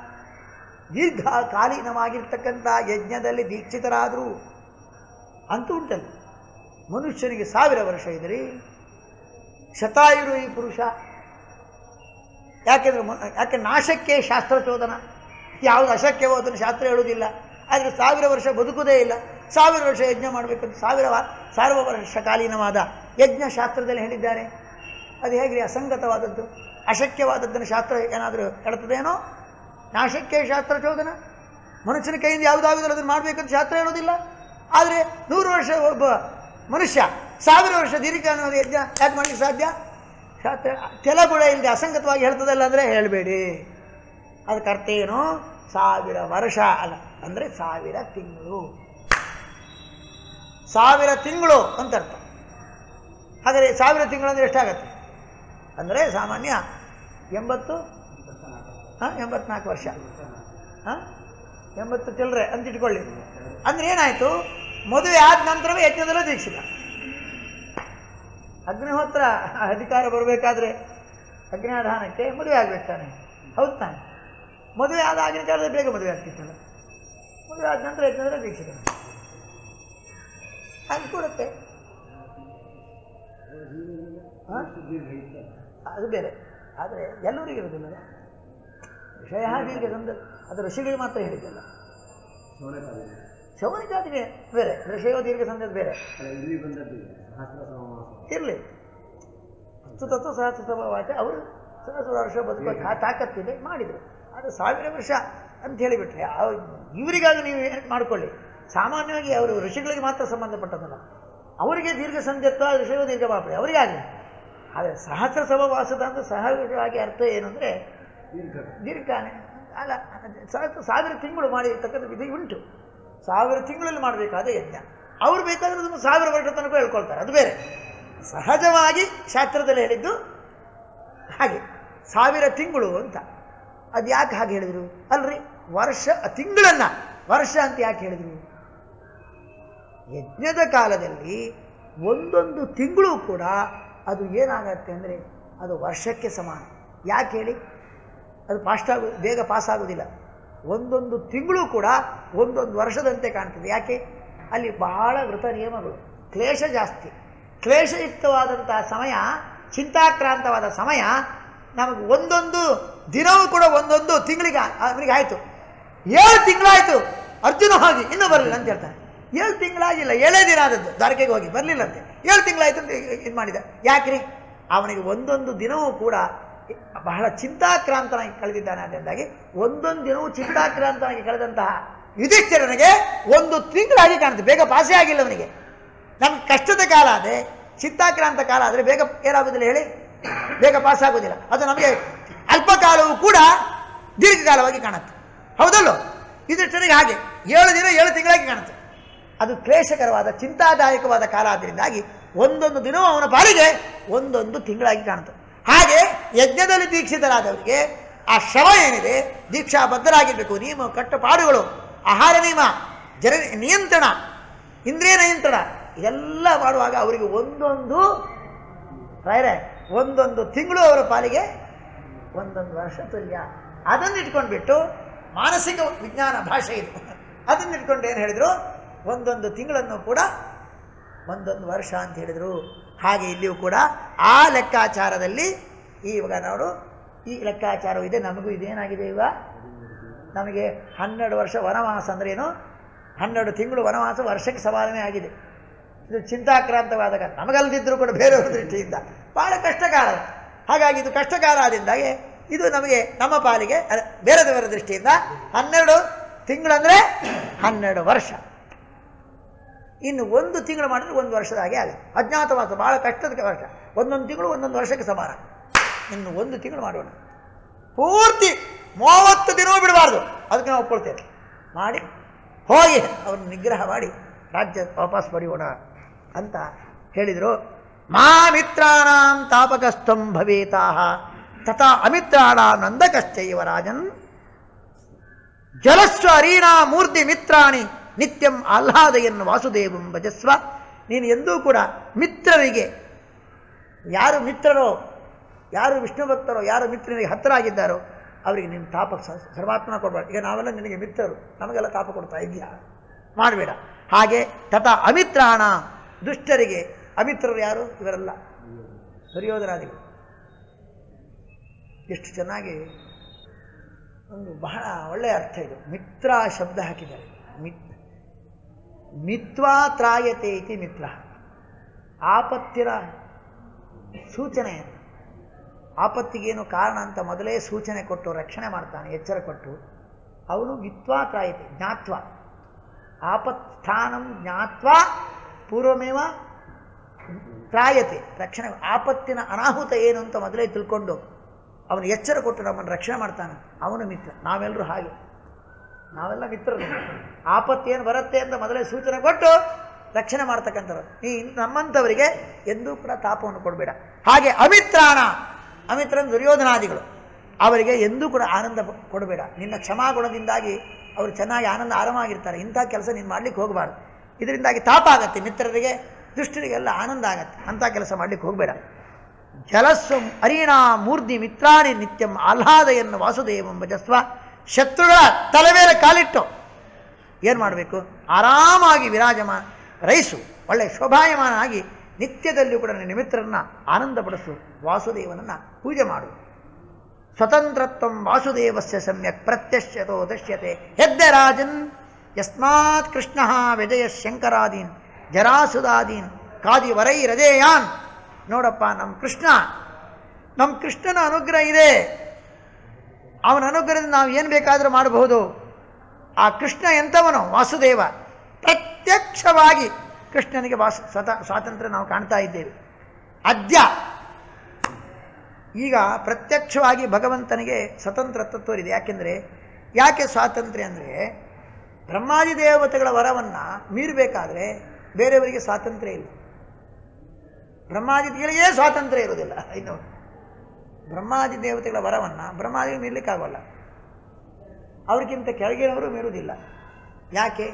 ದೀರ್ಘಕಾಲೀನವಾಗಿರ್ತಕ್ಕಂಥ ಯಜ್ಞದಲ್ಲಿ ದೀಕ್ಷಿತರಾದರು ಅಂತೂ ಉಂಟಲ್ಲ ಮನುಷ್ಯನಿಗೆ ಸಾವಿರ ವರ್ಷ ಇದೆ ರೀ ಶತಾಯುರು ಈ ಪುರುಷ ಯಾಕೆಂದ್ರೆ ಮ- ಯಾಕೆ ನಾಶಕ್ಕೆ ಶಾಸ್ತ್ರ ಚೋದನ ಯಾವುದು ಅಶಕ್ಯವೋ ಅದನ್ನು ಶಾಸ್ತ್ರ ಹೇಳುವುದಿಲ್ಲ ಆದರೆ ಸಾವಿರ ವರ್ಷ ಬದುಕುವುದೇ ಇಲ್ಲ ಸಾವಿರ ವರ್ಷ ಯಜ್ಞ ಮಾಡಬೇಕಂತ ಸಾವಿರ ವ- ಸಾವಿರ ವರ್ಷಕಾಲೀನವಾದ ಯಜ್ಞ ಶಾಸ್ತ್ರದಲ್ಲಿ ಹೇಳಿದ್ದಾರೆ ಅದು ಹೇಗೆ ಅಸಂಗತವಾದದ್ದು ಅಶಕ್ಯವಾದದ್ದನ್ನು ಶಾಸ್ತ್ರ ಏನಾದರೂ ಹೇಳ್ತದೇನೋ ನಾಶಕ್ಕೆ ಶಾಸ್ತ್ರ ಚೋದನ ಮನುಷ್ಯನ ಕೈಯಿಂದ ಯಾವುದಾಗುವುದಿಲ್ಲ ಅದನ್ನು ಮಾಡಬೇಕಂತ ಶಾಸ್ತ್ರ ಹೇಳೋದಿಲ್ಲ ಆದರೆ ನೂರು ವರ್ಷ ಒಬ್ಬ ಮನುಷ್ಯ ಸಾವಿರ ವರ್ಷ ದೀರ್ಘ ಅನ್ನೋದು ಯಜ್ಞ ಯಾಕೆ ಮಾಡಲಿಕ್ಕೆ ಸಾಧ್ಯ ಶಾಸ್ತ್ರ ತೆಲಗುಣ ಇಲ್ಲದೆ ಅಸಂಗತವಾಗಿ ಹೇಳ್ತದಲ್ಲ ಅಂದರೆ ಹೇಳಬೇಡಿ ಅದಕ್ಕೆ ಅರ್ಥ ಏನು ಸಾವಿರ ವರ್ಷ ಅಲ್ಲ ಅಂದರೆ ಸಾವಿರ ತಿಂಗಳು ಸಾವಿರ ತಿಂಗಳು ಅಂತ ಅರ್ಥ ಹಾಗಾದರೆ ಸಾವಿರ ತಿಂಗಳು ಅಂದರೆ ಎಷ್ಟಾಗತ್ತೆ ಅಂದರೆ ಸಾಮಾನ್ಯ ಎಂಬತ್ತು ಹಾಂ ಎಂಬತ್ನಾಲ್ಕು ವರ್ಷ ಹಾಂ ಎಂಬತ್ತು ಚಿಲ್ಲರೆ ಅಂತ ಇಟ್ಕೊಳ್ಳಿ ಅಂದ್ರೆ ಏನಾಯಿತು ಮದುವೆ ಆದ ನಂತರವೇ ಯಜ್ಞದಲ್ಲೇ ದೀಕ್ಷಿತ ಅಗ್ನಿಹೋತ್ರ ಅಧಿಕಾರ ಬರಬೇಕಾದ್ರೆ ಅಗ್ನಿಯಾಧಾನಕ್ಕೆ ಮದುವೆ ಆಗ್ಬೇಕು ತಾನೆ ಹೌದು ತಾನೆ ಮದುವೆ ಆದ ಆಗಿನ ಕಾಲದಲ್ಲಿ ಬೇಗ ಮದುವೆ ಆಗ್ತಿತ್ತಲ್ಲ ಮದುವೆ ಆದ ನಂತರ ಯಜ್ಞದಲ್ಲೇ ದೀಕ್ಷಿತ ಅದು ಕೊಡುತ್ತೆ ಹಾ? ಅದು ಬೇರೆ ಆದರೆ ಎಲ್ಲರಿಗೂ ಇರೋದಿಲ್ಲ ವಿಷಯ ಹೀಗೆ ಒಂದು ಅದು ಋಷಿಗಳಿಗೆ ಮಾತ್ರ ಹೇಳಿದ್ದಲ್ಲ ಶೌನಿಕಾದಿಗೆ ಬೇರೆ ಋಷಿಯೋ ದೀರ್ಘ ಸಂಧ್ಯದ ಬೇರೆ ಇಲ್ಲಿ ಬಂದದ್ದು ಸಹಸ್ರ ಸಮಾಸ ಇರಲಿ ಹತ್ತು ತತ್ವ ಸಹಸ್ರ ಸ್ವಭಾವಾಚ ಅವರು ಸಹಸ್ರ ವರ್ಷ ಬದುಕಕ್ಕೆ ಆ ತಾಕತ್ತಿದೆ ಮಾಡಿದರು ಅದು ಸಾವಿರ ವರ್ಷ ಅಂತ ಹೇಳಿಬಿಟ್ರೆ ಅವ್- ಇವರಿಗಾಗಿ ನೀವು ಏನು ಮಾಡ್ಕೊಳ್ಳಿ ಸಾಮಾನ್ಯವಾಗಿ ಅವರು ಋಷಿಗಳಿಗೆ ಮಾತ್ರ ಸಂಬಂಧಪಟ್ಟದಲ್ಲ ಅವರಿಗೆ ದೀರ್ಘ ಸಂಧ್ಯತ್ವ ಋಷಿಯೋ ದೀರ್ಘ ಬಾಪಡೆ ಅವರಿಗಾಗಲಿ ಆದರೆ ಸಹಸ್ರ ಸಮವಾಸದ ಅಂತ ಸಹಜವಾಗಿ ಅರ್ಥ ಏನು ಅಂದರೆ ದೀರ್ಘ ದೀರ್ಘಾನೆ ಅಲ್ಲ ಸಹಸ್ರ ಸಾವಿರ ತಿಂಗಳು ಮಾಡಿರ್ತಕ್ಕಂಥ ವಿಧಿ ಉಂಟು ಸಾವಿರ ತಿಂಗಳಲ್ಲಿ ಮಾಡಬೇಕಾದ ಯಜ್ಞ ಅವ್ರು ಬೇಕಾದ್ರೆ ಅದನ್ನು ಸಾವಿರ ವರ್ಷ ತನಕ ಹೇಳ್ಕೊಳ್ತಾರೆ ಅದು ಬೇರೆ ಸಹಜವಾಗಿ ಶಾಸ್ತ್ರದಲ್ಲಿ ಹೇಳಿದ್ದು ಹಾಗೆ ಸಾವಿರ ತಿಂಗಳು ಅಂತ ಅದು ಯಾಕೆ ಹಾಗೆ ಹೇಳಿದರು ಅಲ್ರಿ ವರ್ಷ ತಿಂಗಳನ್ನು ವರ್ಷ ಅಂತ ಯಾಕೆ ಹೇಳಿದರು ಯಜ್ಞದ ಕಾಲದಲ್ಲಿ ಒಂದೊಂದು ತಿಂಗಳು ಕೂಡ ಅದು ಏನಾಗತ್ತೆ ಅಂದರೆ ಅದು ವರ್ಷಕ್ಕೆ ಸಮಾನ ಯಾಕೆ ಹೇಳಿ ಅದು ಫಾಸ್ಟ್ ಆಗು ಬೇಗ ಪಾಸ್ ಆಗೋದಿಲ್ಲ ಒಂದೊಂದು ತಿಂಗಳು ಕೂಡ ಒಂದೊಂದು ವರ್ಷದಂತೆ ಕಾಣ್ತದೆ ಯಾಕೆ ಅಲ್ಲಿ ಬಹಳ ವೃತ ನಿಯಮಗಳು ಕ್ಲೇಶ ಜಾಸ್ತಿ ಕ್ಲೇಶಯುಕ್ತವಾದಂತಹ ಸಮಯ ಚಿಂತಾಕ್ರಾಂತವಾದ ಸಮಯ ನಮಗೆ ಒಂದೊಂದು ದಿನವೂ ಕೂಡ ಒಂದೊಂದು ತಿಂಗಳಿಗೆ ಅವನಿಗೆ ಆಯಿತು ಏಳು ತಿಂಗಳಾಯಿತು ಅರ್ಜುನ ಹೋಗಿ ಇನ್ನೂ ಬರಲಿಲ್ಲ ಅಂತ ಹೇಳ್ತಾನೆ ಏಳು ತಿಂಗಳಾಗಿಲ್ಲ ಏಳೇ ದಿನ ಆದದ್ದು ದ್ವಾರಕೆಗೆ ಹೋಗಿ ಬರಲಿಲ್ಲಂತೆ ಏಳು ತಿಂಗಳಾಯ್ತು ಅಂತ ಇದು ಮಾಡಿದ ಯಾಕ್ರಿ ಅವನಿಗೆ ಒಂದೊಂದು ದಿನವೂ ಕೂಡ ಬಹಳ ಚಿಂತಾಕ್ರಾಂತನಾಗಿ ಕಳೆದಿದ್ದಾನೆ ಅದರಿಂದಾಗಿ ಒಂದೊಂದು ದಿನವೂ ಚಿಂತಾಕ್ರಾಂತನಾಗಿ ಕಳೆದಂತಹ ಯುಧಿಷ್ಠಿರನಿಗೆ ಒಂದು ತಿಂಗಳಾಗಿ ಕಾಣುತ್ತೆ ಬೇಗ ಪಾಸೇ ಆಗಿಲ್ಲ ಅವನಿಗೆ ನಮ್ಗೆ ಕಷ್ಟದ ಕಾಲ ಆದರೆ ಚಿಂತಾಕ್ರಾಂತ ಕಾಲ ಆದರೆ ಬೇಗ ಏನಾಗೋದಿಲ್ಲ ಹೇಳಿ ಬೇಗ ಪಾಸ್ ಆಗೋದಿಲ್ಲ ಅದು ನಮಗೆ ಅಲ್ಪ ಕಾಲವೂ ಕೂಡ ದೀರ್ಘಕಾಲವಾಗಿ ಕಾಣುತ್ತೆ ಹೌದಲ್ಲೋ ಯುಧಿಷ್ಠಿರನಿಗೆ ಹಾಗೆ ಏಳು ದಿನ ಏಳು ತಿಂಗಳಾಗಿ ಕಾಣುತ್ತೆ ಅದು ಕ್ಲೇಶಕರವಾದ ಚಿಂತಾದಾಯಕವಾದ ಕಾಲ ಆದ್ದರಿಂದಾಗಿ ಒಂದೊಂದು ದಿನವೂ ಅವನ ಪಾಲಿಗೆ ಒಂದೊಂದು ತಿಂಗಳಾಗಿ ಕಾಣುತ್ತೆ ಹಾಗೆ ಯಜ್ಞದಲ್ಲಿ ದೀಕ್ಷಿತರಾದವರಿಗೆ ಆ ಶ್ರಮ ಏನಿದೆ ದೀಕ್ಷಾಬದ್ಧರಾಗಿರಬೇಕು ನಿಯಮ ಕಟ್ಟುಪಾಡುಗಳು ಆಹಾರ ನಿಯಮ ಜನ ನಿಯಂತ್ರಣ ಇಂದ್ರಿಯ ನಿಯಂತ್ರಣ ಇದೆಲ್ಲ ಮಾಡುವಾಗ ಅವರಿಗೆ ಒಂದೊಂದು ರಾಯರೇ ಒಂದೊಂದು ತಿಂಗಳು ಅವರ ಪಾಲಿಗೆ ಒಂದೊಂದು ವರ್ಷ ತುಲ್ಯ ಅದನ್ನು ಇಟ್ಕೊಂಡ್ಬಿಟ್ಟು ಮಾನಸಿಕ ವಿಜ್ಞಾನ ಭಾಷೆ ಇದು ಅದನ್ನು ಇಟ್ಕೊಂಡು ಏನು ಹೇಳಿದರು ಒಂದೊಂದು ತಿಂಗಳನ್ನು ಕೂಡ ಒಂದೊಂದು ವರ್ಷ ಅಂತ ಹೇಳಿದರು ಹಾಗೆ ಇಲ್ಲಿಯೂ ಕೂಡ ಆ ಲೆಕ್ಕಾಚಾರದಲ್ಲಿ ಇವಾಗ ನೋಡು ಈ ಲೆಕ್ಕಾಚಾರವಿದೆ ನಮಗೂ ಇದೇನಾಗಿದೆ ಈಗ ನಮಗೆ ಹನ್ನೆರಡು ವರ್ಷ ವನವಾಸ ಅಂದ್ರೇನು ಹನ್ನೆರಡು ತಿಂಗಳು ವನವಾಸ ವರ್ಷಕ್ಕೆ ಸಮಾನವೇ ಆಗಿದೆ ಇದು ಚಿಂತಾಕ್ರಾಂತವಾದ ಕಾಲ ನಮಗಲ್ಲದಿದ್ದರೂ ಕೂಡ ಬೇರೆಯವರ ದೃಷ್ಟಿಯಿಂದ ಬಹಳ ಕಷ್ಟಕಾಲ ಹಾಗಾಗಿ ಇದು ಕಷ್ಟಕಾಲ ಆದ್ದರಿಂದಾಗಿ ಇದು ನಮಗೆ ನಮ್ಮ ಪಾಲಿಗೆ ಅಲ್ಲ, ಬೇರೆದವರ ದೃಷ್ಟಿಯಿಂದ ಹನ್ನೆರಡು ತಿಂಗಳಂದರೆ ಹನ್ನೆರಡು ವರ್ಷ ಇನ್ನು ಒಂದು ತಿಂಗಳು ಮಾಡಿದ್ರೆ ಒಂದು ವರ್ಷದ ಹಾಗೆ ಆಗುತ್ತೆ ಅಜ್ಞಾತವಾಸ ಭಾಳ ಕಷ್ಟದ ವರ್ಷ ಒಂದೊಂದು ತಿಂಗಳು ಒಂದೊಂದು ವರ್ಷಕ್ಕೆ ಸಮಾನ ಇನ್ನು ಒಂದು ತಿಂಗಳು ಮಾಡೋಣ ಪೂರ್ತಿ ಮೂವತ್ತು ದಿನವೂ ಬಿಡಬಾರ್ದು ಅದಕ್ಕೆ ನಾವು ಒಪ್ಕೊಳ್ತೇವೆ ಮಾಡಿ ಹೋಗಿ ಅವರನ್ನು ನಿಗ್ರಹ ಮಾಡಿ ರಾಜ್ಯ ವಾಪಸ್ ಪಡೆಯೋಣ ಅಂತ ಹೇಳಿದರು ಮಾ ಮಿತ್ರಾಣಾಂ ತಾಪಕಸ್ಥಂ ಭವೇತಾಹ ತಥಾ ಅಮಿತ್ರಾಣಾಂ ನಂದಕಶ್ಚೈವ ರಾಜನ್ ಜಲಸ್ವ ಅರೀಣಾ ಮೂರ್ತಿ ಮಿತ್ರಾಣಿ ನಿತ್ಯಂ ಆಹ್ಲಾದಯನ್ನು ವಾಸುದೇವಂ ಭಜಸ್ವ ನೀನು ಎಂದೂ ಕೂಡ ಮಿತ್ರರಿಗೆ ಯಾರು ಮಿತ್ರರೋ ಯಾರು ವಿಷ್ಣು ಭಕ್ತರೋ ಯಾರು ಮಿತ್ರನಿಗೆ ಹತ್ತಿರ ಆಗಿದ್ದಾರೋ ಅವರಿಗೆ ನೀನು ತಾಪ ಸ- ಸರ್ವಾತ್ಮನ ಕೊಡಬೇಡ ಈಗ ನಾವೆಲ್ಲ ನಿನಗೆ ಮಿತ್ರರು ನಮಗೆಲ್ಲ ತಾಪ ಕೊಡ್ತಾ ಇದೆಯಾ ಮಾಡಬೇಡ ಹಾಗೆ ತಥಾ ಅಮಿತ್ರಾಣ ದುಷ್ಟರಿಗೆ ಅಮಿತ್ರರು ಯಾರು ಇವರೆಲ್ಲ ದುರ್ಯೋಧನಾದಿಗಳು ಎಷ್ಟು ಚೆನ್ನಾಗಿ ಒಂದು ಬಹಳ ಒಳ್ಳೆಯ ಅರ್ಥ ಇದು ಮಿತ್ರ ಶಬ್ದ ಹಾಕಿದ್ದಾರೆ ಮಿತ್ ಮಿತ್ವಾ ತ್ರಾಯತೆ ಇತಿ ಮಿತ್ರ ಆಪತ್ತಿರ ಸೂಚನೆ ಅಂತ ಆಪತ್ತಿಗೇನು ಕಾರಣ ಅಂತ ಮೊದಲೇ ಸೂಚನೆ ಕೊಟ್ಟು ರಕ್ಷಣೆ ಮಾಡ್ತಾನೆ ಎಚ್ಚರ ಕೊಟ್ಟು ಅವನು ವಿತ್ವಾ ತ್ರಾಯತೆ ಜ್ಞಾತ್ವ ಆಪತ್ಸ್ಥಾನಂ ಜ್ಞಾತ್ವ ಪೂರ್ವಮೇವ ತ್ರಾಯತೆ ರಕ್ಷಣೆ ಆಪತ್ತಿನ ಅನಾಹುತ ಏನು ಅಂತ ಮೊದಲೇ ತಿಳ್ಕೊಂಡು ಅವನು ಎಚ್ಚರ ಕೊಟ್ಟು ನಮ್ಮನ್ನು ರಕ್ಷಣೆ ಮಾಡ್ತಾನೆ ಅವನು ಮಿತ್ರ ನಾವೆಲ್ಲರೂ ಹಾಗೆ ನಾವೆಲ್ಲ ಮಿತ್ರರು ಆಪತ್ತೇನು ಬರುತ್ತೆ ಅಂತ ಮೊದಲೇ ಸೂಚನೆ ಕೊಟ್ಟು ರಕ್ಷಣೆ ಮಾಡ್ತಕ್ಕಂಥವ್ರು ಈ ನಮ್ಮಂಥವರಿಗೆ ಎಂದೂ ಕೂಡ ತಾಪವನ್ನು ಕೊಡಬೇಡ ಹಾಗೆ ಅಮಿತ್ರಾಣ ಅಮಿತ್ರನ್ ದುರ್ಯೋಧನಾದಿಗಳು ಅವರಿಗೆ ಎಂದೂ ಕೂಡ ಆನಂದ ಕೊಡಬೇಡ ನಿನ್ನ ಕ್ಷಮಾಗುಣದಿಂದಾಗಿ ಅವರು ಚೆನ್ನಾಗಿ ಆನಂದ ಆರಾಮಾಗಿರ್ತಾರೆ ಇಂಥ ಕೆಲಸ ನೀನು ಮಾಡ್ಲಿಕ್ಕೆ ಹೋಗಬಾರ್ದು ಇದರಿಂದಾಗಿ ತಾಪ ಆಗತ್ತೆ ಮಿತ್ರರಿಗೆ ದುಷ್ಟರಿಗೆಲ್ಲ ಆನಂದ ಆಗತ್ತೆ ಅಂಥ ಕೆಲಸ ಮಾಡ್ಲಿಕ್ಕೆ ಹೋಗಬೇಡ ಜಲಸ್ವಂ ಅರೀಣಾ ಮೂರ್ಧಿ ಮಿತ್ರಾಣಿ ನಿತ್ಯಂ ಆಹ್ಲಾದೆಯನ್ನು ವಾಸುದೇವಂ ಭಜಸ್ವ ಶತ್ರುಗಳ ತಲೆ ಮೇಲೆ ಕಾಲಿಟ್ಟು ಏನು ಮಾಡಬೇಕು ಆರಾಮಾಗಿ ವಿರಾಜಮಾನ ರೈಸು ಒಳ್ಳೆ ಶೋಭಾಯಮಾನ ಆಗಿ ನಿತ್ಯದಲ್ಲಿಯೂ ಕೂಡ ನಿನ್ನ ಮಿತ್ರರನ್ನ ಆನಂದಪಡಿಸು ವಾಸುದೇವನನ್ನು ಪೂಜೆ ಮಾಡು ಸ್ವತಂತ್ರತ್ವ ವಾಸುದೇವಸ್ಯ ಸಮ್ಯಕ್ ಪ್ರತ್ಯಶ್ಯತೋ ದಶ್ಯತೆ ಹೆದ್ದೆ ರಾಜನ್ ಯಸ್ಮಾತ್ ಕೃಷ್ಣ ವಿಜಯ ಶಂಕರಾದೀನ್ ಜರಾಸುದಾದೀನ್ ಕಾದಿ ವರೈ ರಜೇಯಾನ್ ನೋಡಪ್ಪ ನಮ್ಮ ಕೃಷ್ಣ ನಮ್ಮ ಕೃಷ್ಣನ ಅನುಗ್ರಹ ಇದೆ ಅವನ ಅನುಗ್ರಹದಿಂದ ನಾವು ಏನು ಬೇಕಾದರೂ ಮಾಡಬಹುದು ಆ ಕೃಷ್ಣ ಎಂಥವನು ವಾಸುದೇವ ಪ್ರತ್ಯಕ್ಷವಾಗಿ ಕೃಷ್ಣನಿಗೆ ವಾಸ ಸ್ವತ ಸ್ವಾತಂತ್ರ್ಯ ನಾವು ಕಾಣ್ತಾ ಇದ್ದೇವೆ ಅದ್ಯ ಈಗ ಪ್ರತ್ಯಕ್ಷವಾಗಿ ಭಗವಂತನಿಗೆ ಸ್ವತಂತ್ರತ್ವ ತೋರಿದೆ ಯಾಕೆಂದರೆ ಯಾಕೆ ಸ್ವಾತಂತ್ರ್ಯ ಅಂದರೆ ಬ್ರಹ್ಮಾದಿ ದೇವತೆಗಳ ವರವನ್ನು ಮೀರಬೇಕಾದ್ರೆ ಬೇರೆಯವರಿಗೆ ಸ್ವಾತಂತ್ರ್ಯ ಇಲ್ಲ ಬ್ರಹ್ಮಾದಿಗಳಿಗೆ ಸ್ವಾತಂತ್ರ್ಯ ಇರೋದಿಲ್ಲ ಇನ್ನು ಬ್ರಹ್ಮಾದಿ ದೇವತೆಗಳ ವರವನ್ನು ಬ್ರಹ್ಮಾದಿಗೆ ಮೀರಲಿಕ್ಕಾಗೋಲ್ಲ ಅವ್ರಿಗಿಂತ ಕೆಳಗಿನವರು ಮೀರುವುದಿಲ್ಲ ಯಾಕೆ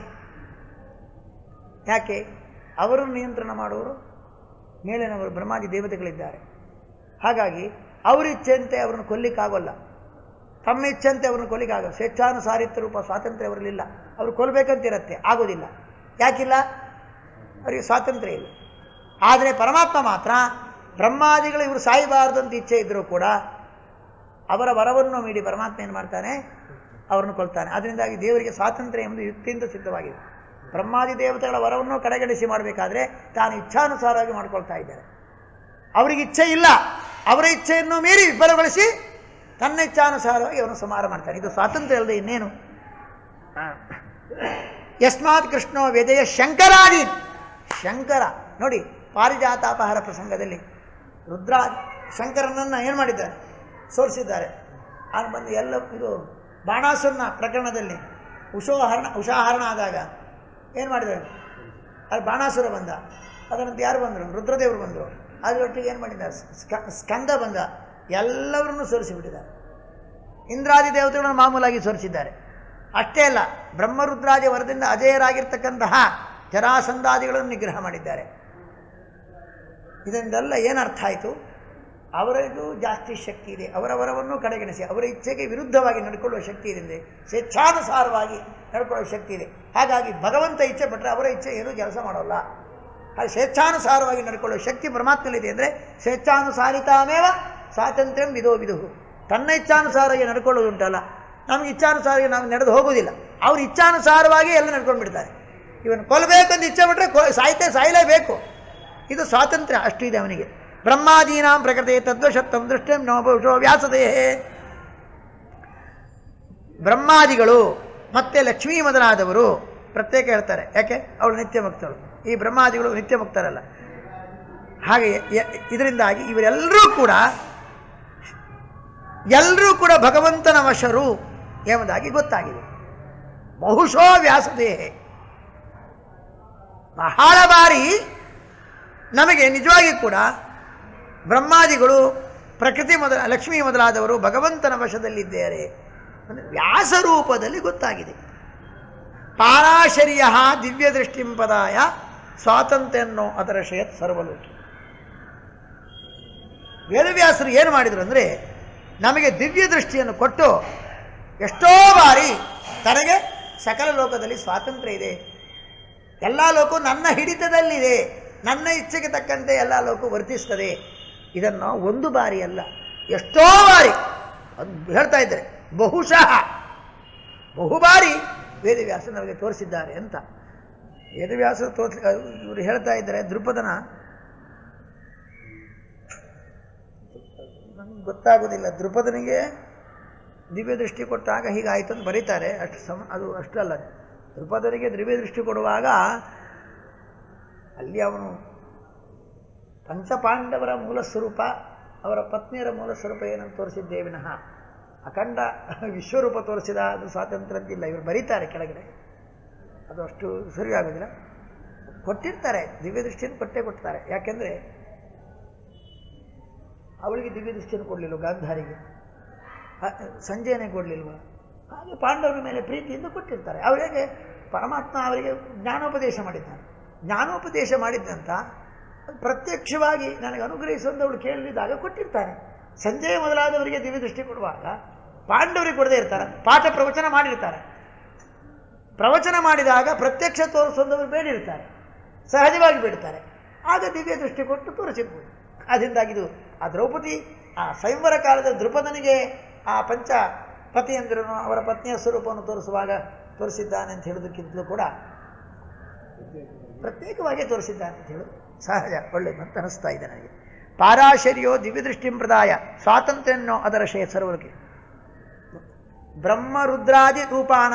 ಯಾಕೆ ಅವರನ್ನು ನಿಯಂತ್ರಣ ಮಾಡುವವರು ಮೇಲಿನವರು ಬ್ರಹ್ಮಾದಿ ದೇವತೆಗಳಿದ್ದಾರೆ ಹಾಗಾಗಿ ಅವರ ಇಚ್ಛೆಯಂತೆ ಅವರನ್ನು ಕೊಲ್ಲಿಕ್ಕಾಗೋಲ್ಲ ತಮ್ಮ ಇಚ್ಛೆಯಂತೆ ಅವ್ರನ್ನ ಕೊಲ್ಲಿಕ್ಕಾಗಲ್ಲ ಸ್ವೇಚ್ಛಾನುಸಾರಿತ್ವ ರೂಪ ಸ್ವಾತಂತ್ರ್ಯ ಅವರಲ್ಲಿಲ್ಲ ಅವರು ಕೊಲ್ಲಬೇಕಂತಿರತ್ತೆ ಆಗೋದಿಲ್ಲ ಯಾಕಿಲ್ಲ ಅವರಿಗೆ ಸ್ವಾತಂತ್ರ್ಯ ಇಲ್ಲ ಆದರೆ ಪರಮಾತ್ಮ ಮಾತ್ರ ಬ್ರಹ್ಮಾದಿಗಳು ಇವರು ಸಾಯಬಾರದು ಅಂತ ಇಚ್ಛೆ ಇದ್ದರೂ ಕೂಡ ಅವರ ವರವನ್ನು ಮೀಡಿ ಪರಮಾತ್ಮ ಏನು ಮಾಡ್ತಾನೆ ಅವರನ್ನು ಕೊಲ್ತಾನೆ ಅದರಿಂದಾಗಿ ದೇವರಿಗೆ ಸ್ವಾತಂತ್ರ್ಯ ಎಂಬುದು ಯುಕ್ತಿಯಿಂದ ಸಿದ್ಧವಾಗಿದೆ ಬ್ರಹ್ಮಾದಿ ದೇವತೆಗಳ ವರವನ್ನು ಕಡೆಗಣಿಸಿ ಮಾಡಬೇಕಾದ್ರೆ ತಾನು ಇಚ್ಛಾನುಸಾರವಾಗಿ ಮಾಡ್ಕೊಳ್ತಾ ಇದ್ದಾರೆ ಅವರಿಗೆ ಇಚ್ಛೆ ಇಲ್ಲ ಅವರ ಇಚ್ಛೆಯನ್ನು ಮೀರಿ ವಿಫಲಗೊಳಿಸಿ ತನ್ನ ಇಚ್ಛಾನುಸಾರವಾಗಿ ಅವನು ಸಂಹಾರ ಮಾಡ್ತಾನೆ ಇದು ಸ್ವಾತಂತ್ರ್ಯ ಅಲ್ಲದೆ ಇನ್ನೇನು ಆ. ಯಸ್ಮಾತ್ ಕೃಷ್ಣೋ ವೇದಯ ಶಂಕರಾದಿ ಶಂಕರ ನೋಡಿ ಪಾರಿಜಾತಾಪಹಾರ ಪ್ರಸಂಗದಲ್ಲಿ ರುದ್ರ ಶಂಕರನನ್ನು ಏನು ಮಾಡಿದ್ದಾರೆ ಸೋಲಿಸಿದ್ದಾರೆ ಅವನು ಬಂದು ಎಲ್ಲ ಇದು ಬಾಣಾಸುರನ ಪ್ರಕರಣದಲ್ಲಿ ಉಷೋಹರಣ ಉಷಾಹರಣ ಆದಾಗ ಏನು ಮಾಡಿದ್ದಾರೆ ಅಲ್ಲಿ ಬಾಣಾಸುರ ಬಂದ ಅದರಂತೆ ಯಾರು ಬಂದರು ರುದ್ರದೇವರು ಬಂದರು ಅದರೊಟ್ಟಿಗೆ ಏನು ಮಾಡಿದ್ದಾರೆ ಸ್ಕ- ಸ್ಕಂದ ಬಂದ ಎಲ್ಲವರನ್ನು ಸೋರಿಸಿಬಿಟ್ಟಿದ್ದಾರೆ ಇಂದ್ರಾದಿ ದೇವತೆಗಳನ್ನು ಮಾಮೂಲಾಗಿ ಸೋರಿಸಿದ್ದಾರೆ ಅಷ್ಟೇ ಅಲ್ಲ ಬ್ರಹ್ಮರುದ್ರಾದಿ ವರದಿಂದ ಅಜೇಯರಾಗಿರ್ತಕ್ಕಂತಹ ಜರಾಸಂಧಾದಿಗಳನ್ನು ನಿಗ್ರಹ ಮಾಡಿದ್ದಾರೆ ಇದರಿಂದೆಲ್ಲ ಏನು ಅರ್ಥ ಆಯಿತು ಅವರಿಗೂ ಜಾಸ್ತಿ ಶಕ್ತಿ ಇದೆ ಅವರ ವರವನ್ನು ಕಡೆಗಣಿಸಿ ಅವರ ಇಚ್ಛೆಗೆ ವಿರುದ್ಧವಾಗಿ ನಡ್ಕೊಳ್ಳುವ ಶಕ್ತಿ ಇದೆ ಸ್ವೇಚ್ಛಾನುಸಾರವಾಗಿ ನಡ್ಕೊಳ್ಳುವ ಶಕ್ತಿ ಇದೆ ಹಾಗಾಗಿ ಭಗವಂತ ಇಚ್ಛೆ ಪಟ್ಟರೆ ಅವರ ಇಚ್ಛೆ ಏನೂ ಕೆಲಸ ಮಾಡೋಲ್ಲ ಹಾಗೆ ಸ್ವೇಚ್ಛಾನುಸಾರವಾಗಿ ನಡ್ಕೊಳ್ಳುವ ಶಕ್ತಿ ಪರಮಾತ್ಮಲ್ಲಿದೆ ಅಂದರೆ ಸ್ವೇಚ್ಛಾನುಸಾರಿತಾಮೇವ ಸ್ವಾತಂತ್ರ್ಯಂ ವಿಧೋ ವಿಧು ತನ್ನ ಇಚ್ಛಾನುಸಾರವಾಗಿ ನಡ್ಕೊಳ್ಳೋದುಂಟಲ್ಲ ನಮಗೆ ಇಚ್ಛಾನುಸಾರವಾಗಿ ನಾವು ನಡೆದು ಹೋಗೋದಿಲ್ಲ ಅವ್ರ ಇಚ್ಛಾನುಸಾರವಾಗಿ ಎಲ್ಲ ನಡ್ಕೊಂಡು ಬಿಡ್ತಾರೆ ಇವನು ಕೊಲ್ಲಬೇಕಂತ ಇಚ್ಛೆ ಪಟ್ಟರೆ ಕೊ ಸಾಯ್ತೆ ಸಾಯಲೇಬೇಕು ಇದು ಸ್ವಾತಂತ್ರ್ಯ ಅಷ್ಟು ಇದೆ ಅವನಿಗೆ ಬ್ರಹ್ಮಾದೀನಾಂ ಪ್ರಕೃತಿ ತದ್ವಶತ್ವಂ ದೃಷ್ಟಿಂ ನೋಭುಷೋ ವ್ಯಾಸದೇಹೇ ಬ್ರಹ್ಮಾದಿಗಳು ಮತ್ತೆ ಲಕ್ಷ್ಮೀ ಮೊದಲಾದವರು ಪ್ರತ್ಯೇಕ ಹೇಳ್ತಾರೆ ಯಾಕೆ ಅವಳು ನಿತ್ಯ ಮುಕ್ತಳು ಈ ಬ್ರಹ್ಮಾದಿಗಳು ನಿತ್ಯ ಮುಕ್ತರಲ್ಲ ಹಾಗೆ ಯ- ಇದರಿಂದಾಗಿ ಇವರೆಲ್ಲರೂ ಕೂಡ ಎಲ್ಲರೂ ಕೂಡ ಭಗವಂತನ ವಶರು ಎಂಬುದಾಗಿ ಗೊತ್ತಾಗಿದೆ ಬಹುಶೋ ವ್ಯಾಸದೇಹೆ ಬಹಳ ಬಾರಿ ನಮಗೆ ನಿಜವಾಗಿ ಕೂಡ ಬ್ರಹ್ಮಾದಿಗಳು ಪ್ರಕೃತಿ ಮೊದಲ ಲಕ್ಷ್ಮೀ ಮೊದಲಾದವರು ಭಗವಂತನ ವಶದಲ್ಲಿದ್ದಾರೆ ಅಂದರೆ ವ್ಯಾಸ ರೂಪದಲ್ಲಿ ಗೊತ್ತಾಗಿದೆ ಪಾರಾಶರ್ಯ ದಿವ್ಯ ದೃಷ್ಟಿಂಪದಾಯ ಸ್ವಾತಂತ್ರ್ಯನ್ನೋ ಅದರ ಶಯತ್ ಸರ್ವಲೋಕಿ ವೇದವ್ಯಾಸರು ಏನು ಮಾಡಿದರು ಅಂದರೆ ನಮಗೆ ದಿವ್ಯ ದೃಷ್ಟಿಯನ್ನು ಕೊಟ್ಟು ಎಷ್ಟೋ ಬಾರಿ ತನಗೆ ಸಕಲ ಲೋಕದಲ್ಲಿ ಸ್ವಾತಂತ್ರ್ಯ ಇದೆ ಎಲ್ಲ ಲೋಕವು ನನ್ನ ಹಿಡಿತದಲ್ಲಿದೆ ನನ್ನ ಇಚ್ಛೆಗೆ ತಕ್ಕಂತೆ ಎಲ್ಲ ಲೋಕ ವರ್ತಿಸ್ತದೆ ಇದನ್ನು ಒಂದು ಬಾರಿ ಅಲ್ಲ ಎಷ್ಟೋ ಬಾರಿ ಅದು ಹೇಳ್ತಾ ಇದ್ದಾರೆ ಬಹುಶಃ ಬಹುಬಾರಿ ವೇದವ್ಯಾಸ ನಮಗೆ ತೋರಿಸಿದ್ದಾರೆ ಅಂತ ವೇದವ್ಯಾಸ ತೋರಿಸಿ ಇವರು ಹೇಳ್ತಾ ಇದ್ದಾರೆ ದೃಪದನ ನಮ್ಗೆ ಗೊತ್ತಾಗೋದಿಲ್ಲ ದೃಪದನಿಗೆ ದಿವ್ಯ ದೃಷ್ಟಿ ಕೊಟ್ಟಾಗ ಹೀಗಾಯಿತು ಅಂತ ಬರೀತಾರೆ ಅಷ್ಟು ಸಮ ಅದು ಅಷ್ಟಲ್ಲ ದೃಪದನಿಗೆ ದಿವ್ಯ ದೃಷ್ಟಿ ಕೊಡುವಾಗ ಅಲ್ಲಿ ಅವನು ಪಂಚಪಾಂಡವರ ಮೂಲ ಸ್ವರೂಪ ಅವರ ಪತ್ನಿಯರ ಮೂಲ ಸ್ವರೂಪ ಏನಂತ ತೋರಿಸಿದ್ದೇ ವಿನಃ ಅಖಂಡ ವಿಶ್ವರೂಪ ತೋರಿಸಿದ ಅದು ಸ್ವಾತಂತ್ರ್ಯ ಅಂತಿಲ್ಲ ಇವರು ಬರೀತಾರೆ ಕೆಳಗಡೆ ಅದು ಅಷ್ಟು ಸರಿಯಾಗೋದಿಲ್ಲ ಕೊಟ್ಟಿರ್ತಾರೆ ದಿವ್ಯ ದೃಷ್ಟಿಯನ್ನು ಕೊಟ್ಟೇ ಕೊಡ್ತಾರೆ ಯಾಕೆಂದರೆ ಅವಳಿಗೆ ದಿವ್ಯ ದೃಷ್ಟಿಯನ್ನು ಕೊಡಲಿಲ್ಲ ಗಾಂಧಾರಿಗೆ ಆ, ಸಂಜಯನೇ ಕೊಡಲಿಲ್ವ ಹಾಗೆ ಪಾಂಡವರ ಮೇಲೆ ಪ್ರೀತಿಯಿಂದ ಕೊಟ್ಟಿರ್ತಾರೆ ಅವರಿಗೆ ಪರಮಾತ್ಮ ಅವರಿಗೆ ಜ್ಞಾನೋಪದೇಶ ಮಾಡಿದ್ದಾನೆ ಜ್ಞಾನೋಪದೇಶ ಮಾಡಿದ್ದಂತ ಪ್ರತ್ಯಕ್ಷವಾಗಿ ನನಗೆ ಅನುಗ್ರಹಿಸುವಂಥವಳು ಕೇಳಿದಾಗ ಕೊಟ್ಟಿರ್ತಾನೆ ಸಂಜಯ ಮೊದಲಾದವರಿಗೆ ದಿವ್ಯ ದೃಷ್ಟಿ ಕೊಡುವಾಗ ಪಾಂಡವರಿಗೆ ಕೊಡದೇ ಇರ್ತಾರೆ ಪಾಠ ಪ್ರವಚನ ಮಾಡಿರ್ತಾರೆ ಪ್ರವಚನ ಮಾಡಿದಾಗ ಪ್ರತ್ಯಕ್ಷ ತೋರಿಸುವಂಥವ್ರು ಬೇಡಿರ್ತಾರೆ ಸಹಜವಾಗಿ ಬಿಡ್ತಾರೆ ಆಗ ದಿವ್ಯ ದೃಷ್ಟಿ ಕೊಟ್ಟು ತೋರಿಸಿರ್ಬೋದು ಅದರಿಂದಾಗಿ ಇದು ಆ ದ್ರೌಪದಿ ಆ ಸಂವರ ಕಾಲದ ದೃಪದನಿಗೆ ಆ ಪಂಚ ಪತಿಯಂದಿರನು ಅವರ ಪತ್ನಿಯ ಸ್ವರೂಪವನ್ನು ತೋರಿಸುವಾಗ ತೋರಿಸಿದ್ದಾನೆ ಅಂತ ಹೇಳೋದಕ್ಕಿಂತಲೂ ಕೂಡ ಪ್ರತ್ಯೇಕವಾಗಿ ತೋರಿಸಿದ್ದಾನೆ ಅಂತ ಹೇಳೋದು ಸಹಜ ಒಳ್ಳೆಯದು ಅಂತ ಅನಿಸ್ತಾ ಇದೆ ನನಗೆ ಪಾರಾಶರ್ಯೋ ದಿವ್ಯದೃಷ್ಟಿಂ ಪ್ರದಾಯ ಸ್ವಾತಂತ್ರ್ಯನ್ನೋ ಅದರ ಶೇ ಸರ್ವರಿಗೆ ಬ್ರಹ್ಮರುದ್ರಾದಿ ರೂಪಾಣ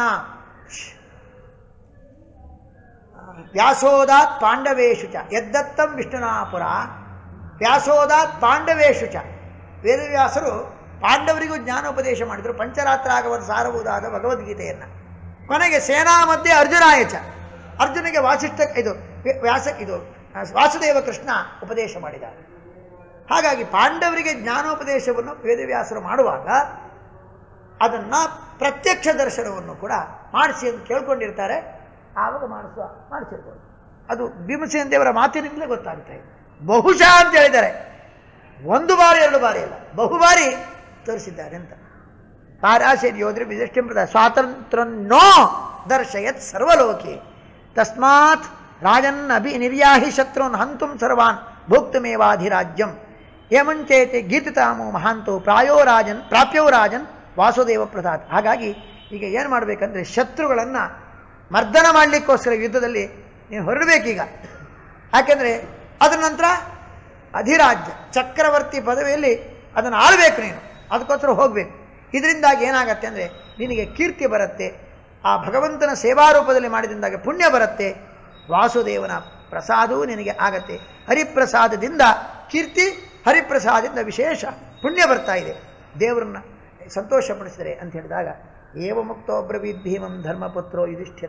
ವ್ಯಾಸೋದಾತ್ ಪಾಂಡವೇಶು ಚ ಯದ್ದತ್ತಂ ವಿಷ್ಣುನಾಪುರ ವ್ಯಾಸೋದಾತ್ ಪಾಂಡವೇಶು ಚ ವೇದವ್ಯಾಸರು ಪಾಂಡವರಿಗೂ ಜ್ಞಾನೋಪದೇಶ ಮಾಡಿದರು ಪಂಚರಾತ್ರಾಗವರ ಸಾರಬಹುದಾದ ಭಗವದ್ಗೀತೆಯನ್ನು ಕೊನೆಗೆ ಸೇನಾ ಮಧ್ಯೆ ಅರ್ಜುನಾಯ ಚ ಅರ್ಜುನಿಗೆ ವಾಸಿಷ್ಠ ಇದು ವ್ಯ- ವ್ಯಾಸ ಇದು ಆ, ವಾಸುದೇವ ಕೃಷ್ಣ ಉಪದೇಶ ಮಾಡಿದ ಹಾಗಾಗಿ ಪಾಂಡವರಿಗೆ ಜ್ಞಾನೋಪದೇಶವನ್ನು ವೇದವ್ಯಾಸರು ಮಾಡುವಾಗ ಅದನ್ನು ಪ್ರತ್ಯಕ್ಷ ದರ್ಶನವನ್ನು ಕೂಡ ಮಾಡಿಸಿ ಅಂತ ಕೇಳ್ಕೊಂಡಿರ್ತಾರೆ ಆವಾಗ ಮಾಡಿಸುವ ಮಾಡಿಸಿರ್ಬೋದು ಅದು ಭೀಮಸೇನ ದೇವರ ಮಾತಿನಿಂದಲೇ ಗೊತ್ತಾಗ್ತಾ ಇದೆ ಬಹುಶಃ ಅಂತ ಹೇಳಿದ್ದಾರೆ ಒಂದು ಬಾರಿ ಎರಡು ಬಾರಿ ಅಲ್ಲ ಬಹುಬಾರಿ ತೋರಿಸಿದ್ದಾರೆ ಅಂತ ಪಾರಾಶರಿ ಯೋಧರಿ ವಿಧಿಷ್ಠಿಂಪದ ಸ್ವಾತಂತ್ರ್ಯನ್ನೋ ದರ್ಶಯತ್ ಸರ್ವಲೋಕೆ ತಸ್ಮಾತ್ ರಾಜನ್ ಅಭಿ ನಿರ್ಯಾಹಿ ಶತ್ರುನ್ ಹಂತುಂ ಸರ್ವಾನ್ ಭೋಕ್ತುಮೇವಾಧಿರಾಜ್ಯಂ ಏಮಂಚೇತಿ ಗೀತತಾಮೋ ಮಹಾಂತೋ ಪ್ರಾಯೋ ರಾಜನ್ ಪ್ರಾಪ್ಯೋ ರಾಜನ್ ವಾಸುದೇವ ಪ್ರಸಾದ್ ಹಾಗಾಗಿ ಈಗ ಏನು ಮಾಡಬೇಕಂದ್ರೆ ಶತ್ರುಗಳನ್ನು ಮರ್ದನ ಮಾಡಲಿಕ್ಕೋಸ್ಕರ ಯುದ್ಧದಲ್ಲಿ ನೀನು ಹೊರಡಬೇಕೀಗ ಯಾಕೆಂದರೆ ಅದರ ನಂತರ ಅಧಿರಾಜ್ಯ ಚಕ್ರವರ್ತಿ ಪದವಿಯಲ್ಲಿ ಅದನ್ನು ಆಳಬೇಕು ನೀನು ಅದಕ್ಕೋಸ್ಕರ ಹೋಗಬೇಕು ಇದರಿಂದಾಗಿ ಏನಾಗತ್ತೆ ಅಂದರೆ ನಿನಗೆ ಕೀರ್ತಿ ಬರುತ್ತೆ ಆ ಭಗವಂತನ ಸೇವಾರೂಪದಲ್ಲಿ ಮಾಡಿದಿಂದಾಗಿ ಪುಣ್ಯ ಬರುತ್ತೆ ವಾಸುದೇವನ ಪ್ರಸಾದವೂ ನಿನಗೆ ಆಗತ್ತೆ ಹರಿಪ್ರಸಾದದಿಂದ ಕೀರ್ತಿ ಹರಿಪ್ರಸಾದದಿಂದ ವಿಶೇಷ ಪುಣ್ಯ ಬರ್ತಾ ಇದೆ ದೇವರನ್ನ ಸಂತೋಷಪಡಿಸಿದರೆ ಅಂತ ಹೇಳಿದಾಗ ಏವ ಮುಕ್ತೋ ಬ್ರವೀದ್ ಭೀಮಂ ಧರ್ಮಪುತ್ರೋ ಯುಧಿಷ್ಠಿರ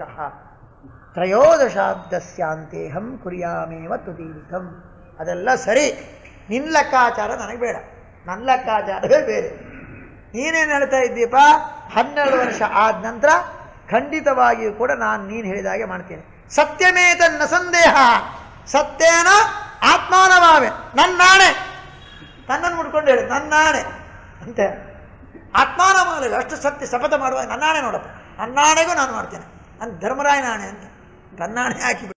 ತ್ರಯೋದಶಾಬ್ದಸ್ಯಾಂತೇಹಂ ಕುರ್ಯಾಮೇವ ತುದೀವಿತಂ ಅದೆಲ್ಲ ಸರಿ ನಿನ್ನ ಲೆಕ್ಕಾಚಾರ ನನಗೆ ಬೇಡ ನನ್ನ ಲೆಕ್ಕಾಚಾರವೇ ಬೇರೆ ನೀನೇನು ಹೇಳ್ತಾ ಇದ್ದೀಪ ಹನ್ನೆರಡು ವರ್ಷ ಆದ ನಂತರ ಖಂಡಿತವಾಗಿಯೂ ಕೂಡ ನಾನು ನೀನು ಹೇಳಿದಾಗೆ ಮಾಡ್ತೇನೆ ಸತ್ಯಮೇತ ನ ಸಂದೇಹ ಸತ್ಯೇನ ಆತ್ಮಾನವಾವೆ ನನ್ನಾಣೆ ತನ್ನನ್ನು ಮುಡ್ಕೊಂಡು ಹೇಳಿ ನನ್ನಾಣೆ ಅಂತ ಆತ್ಮಾನ ಮಾಡಲಿ ಅಷ್ಟು ಸತ್ಯ ಶಪಥ ಮಾಡುವಾಗ ನನ್ನಾಣೆ ನೋಡಪ್ಪ ನನ್ನಾಣೆಗೂ ನಾನು ಮಾಡ್ತೇನೆ ನನ್ನ ಧರ್ಮರಾಯನ ಆಣೆ ಅಂತ ತನ್ನಾಣೆ ಹಾಕಿಬಿಟ್ಟು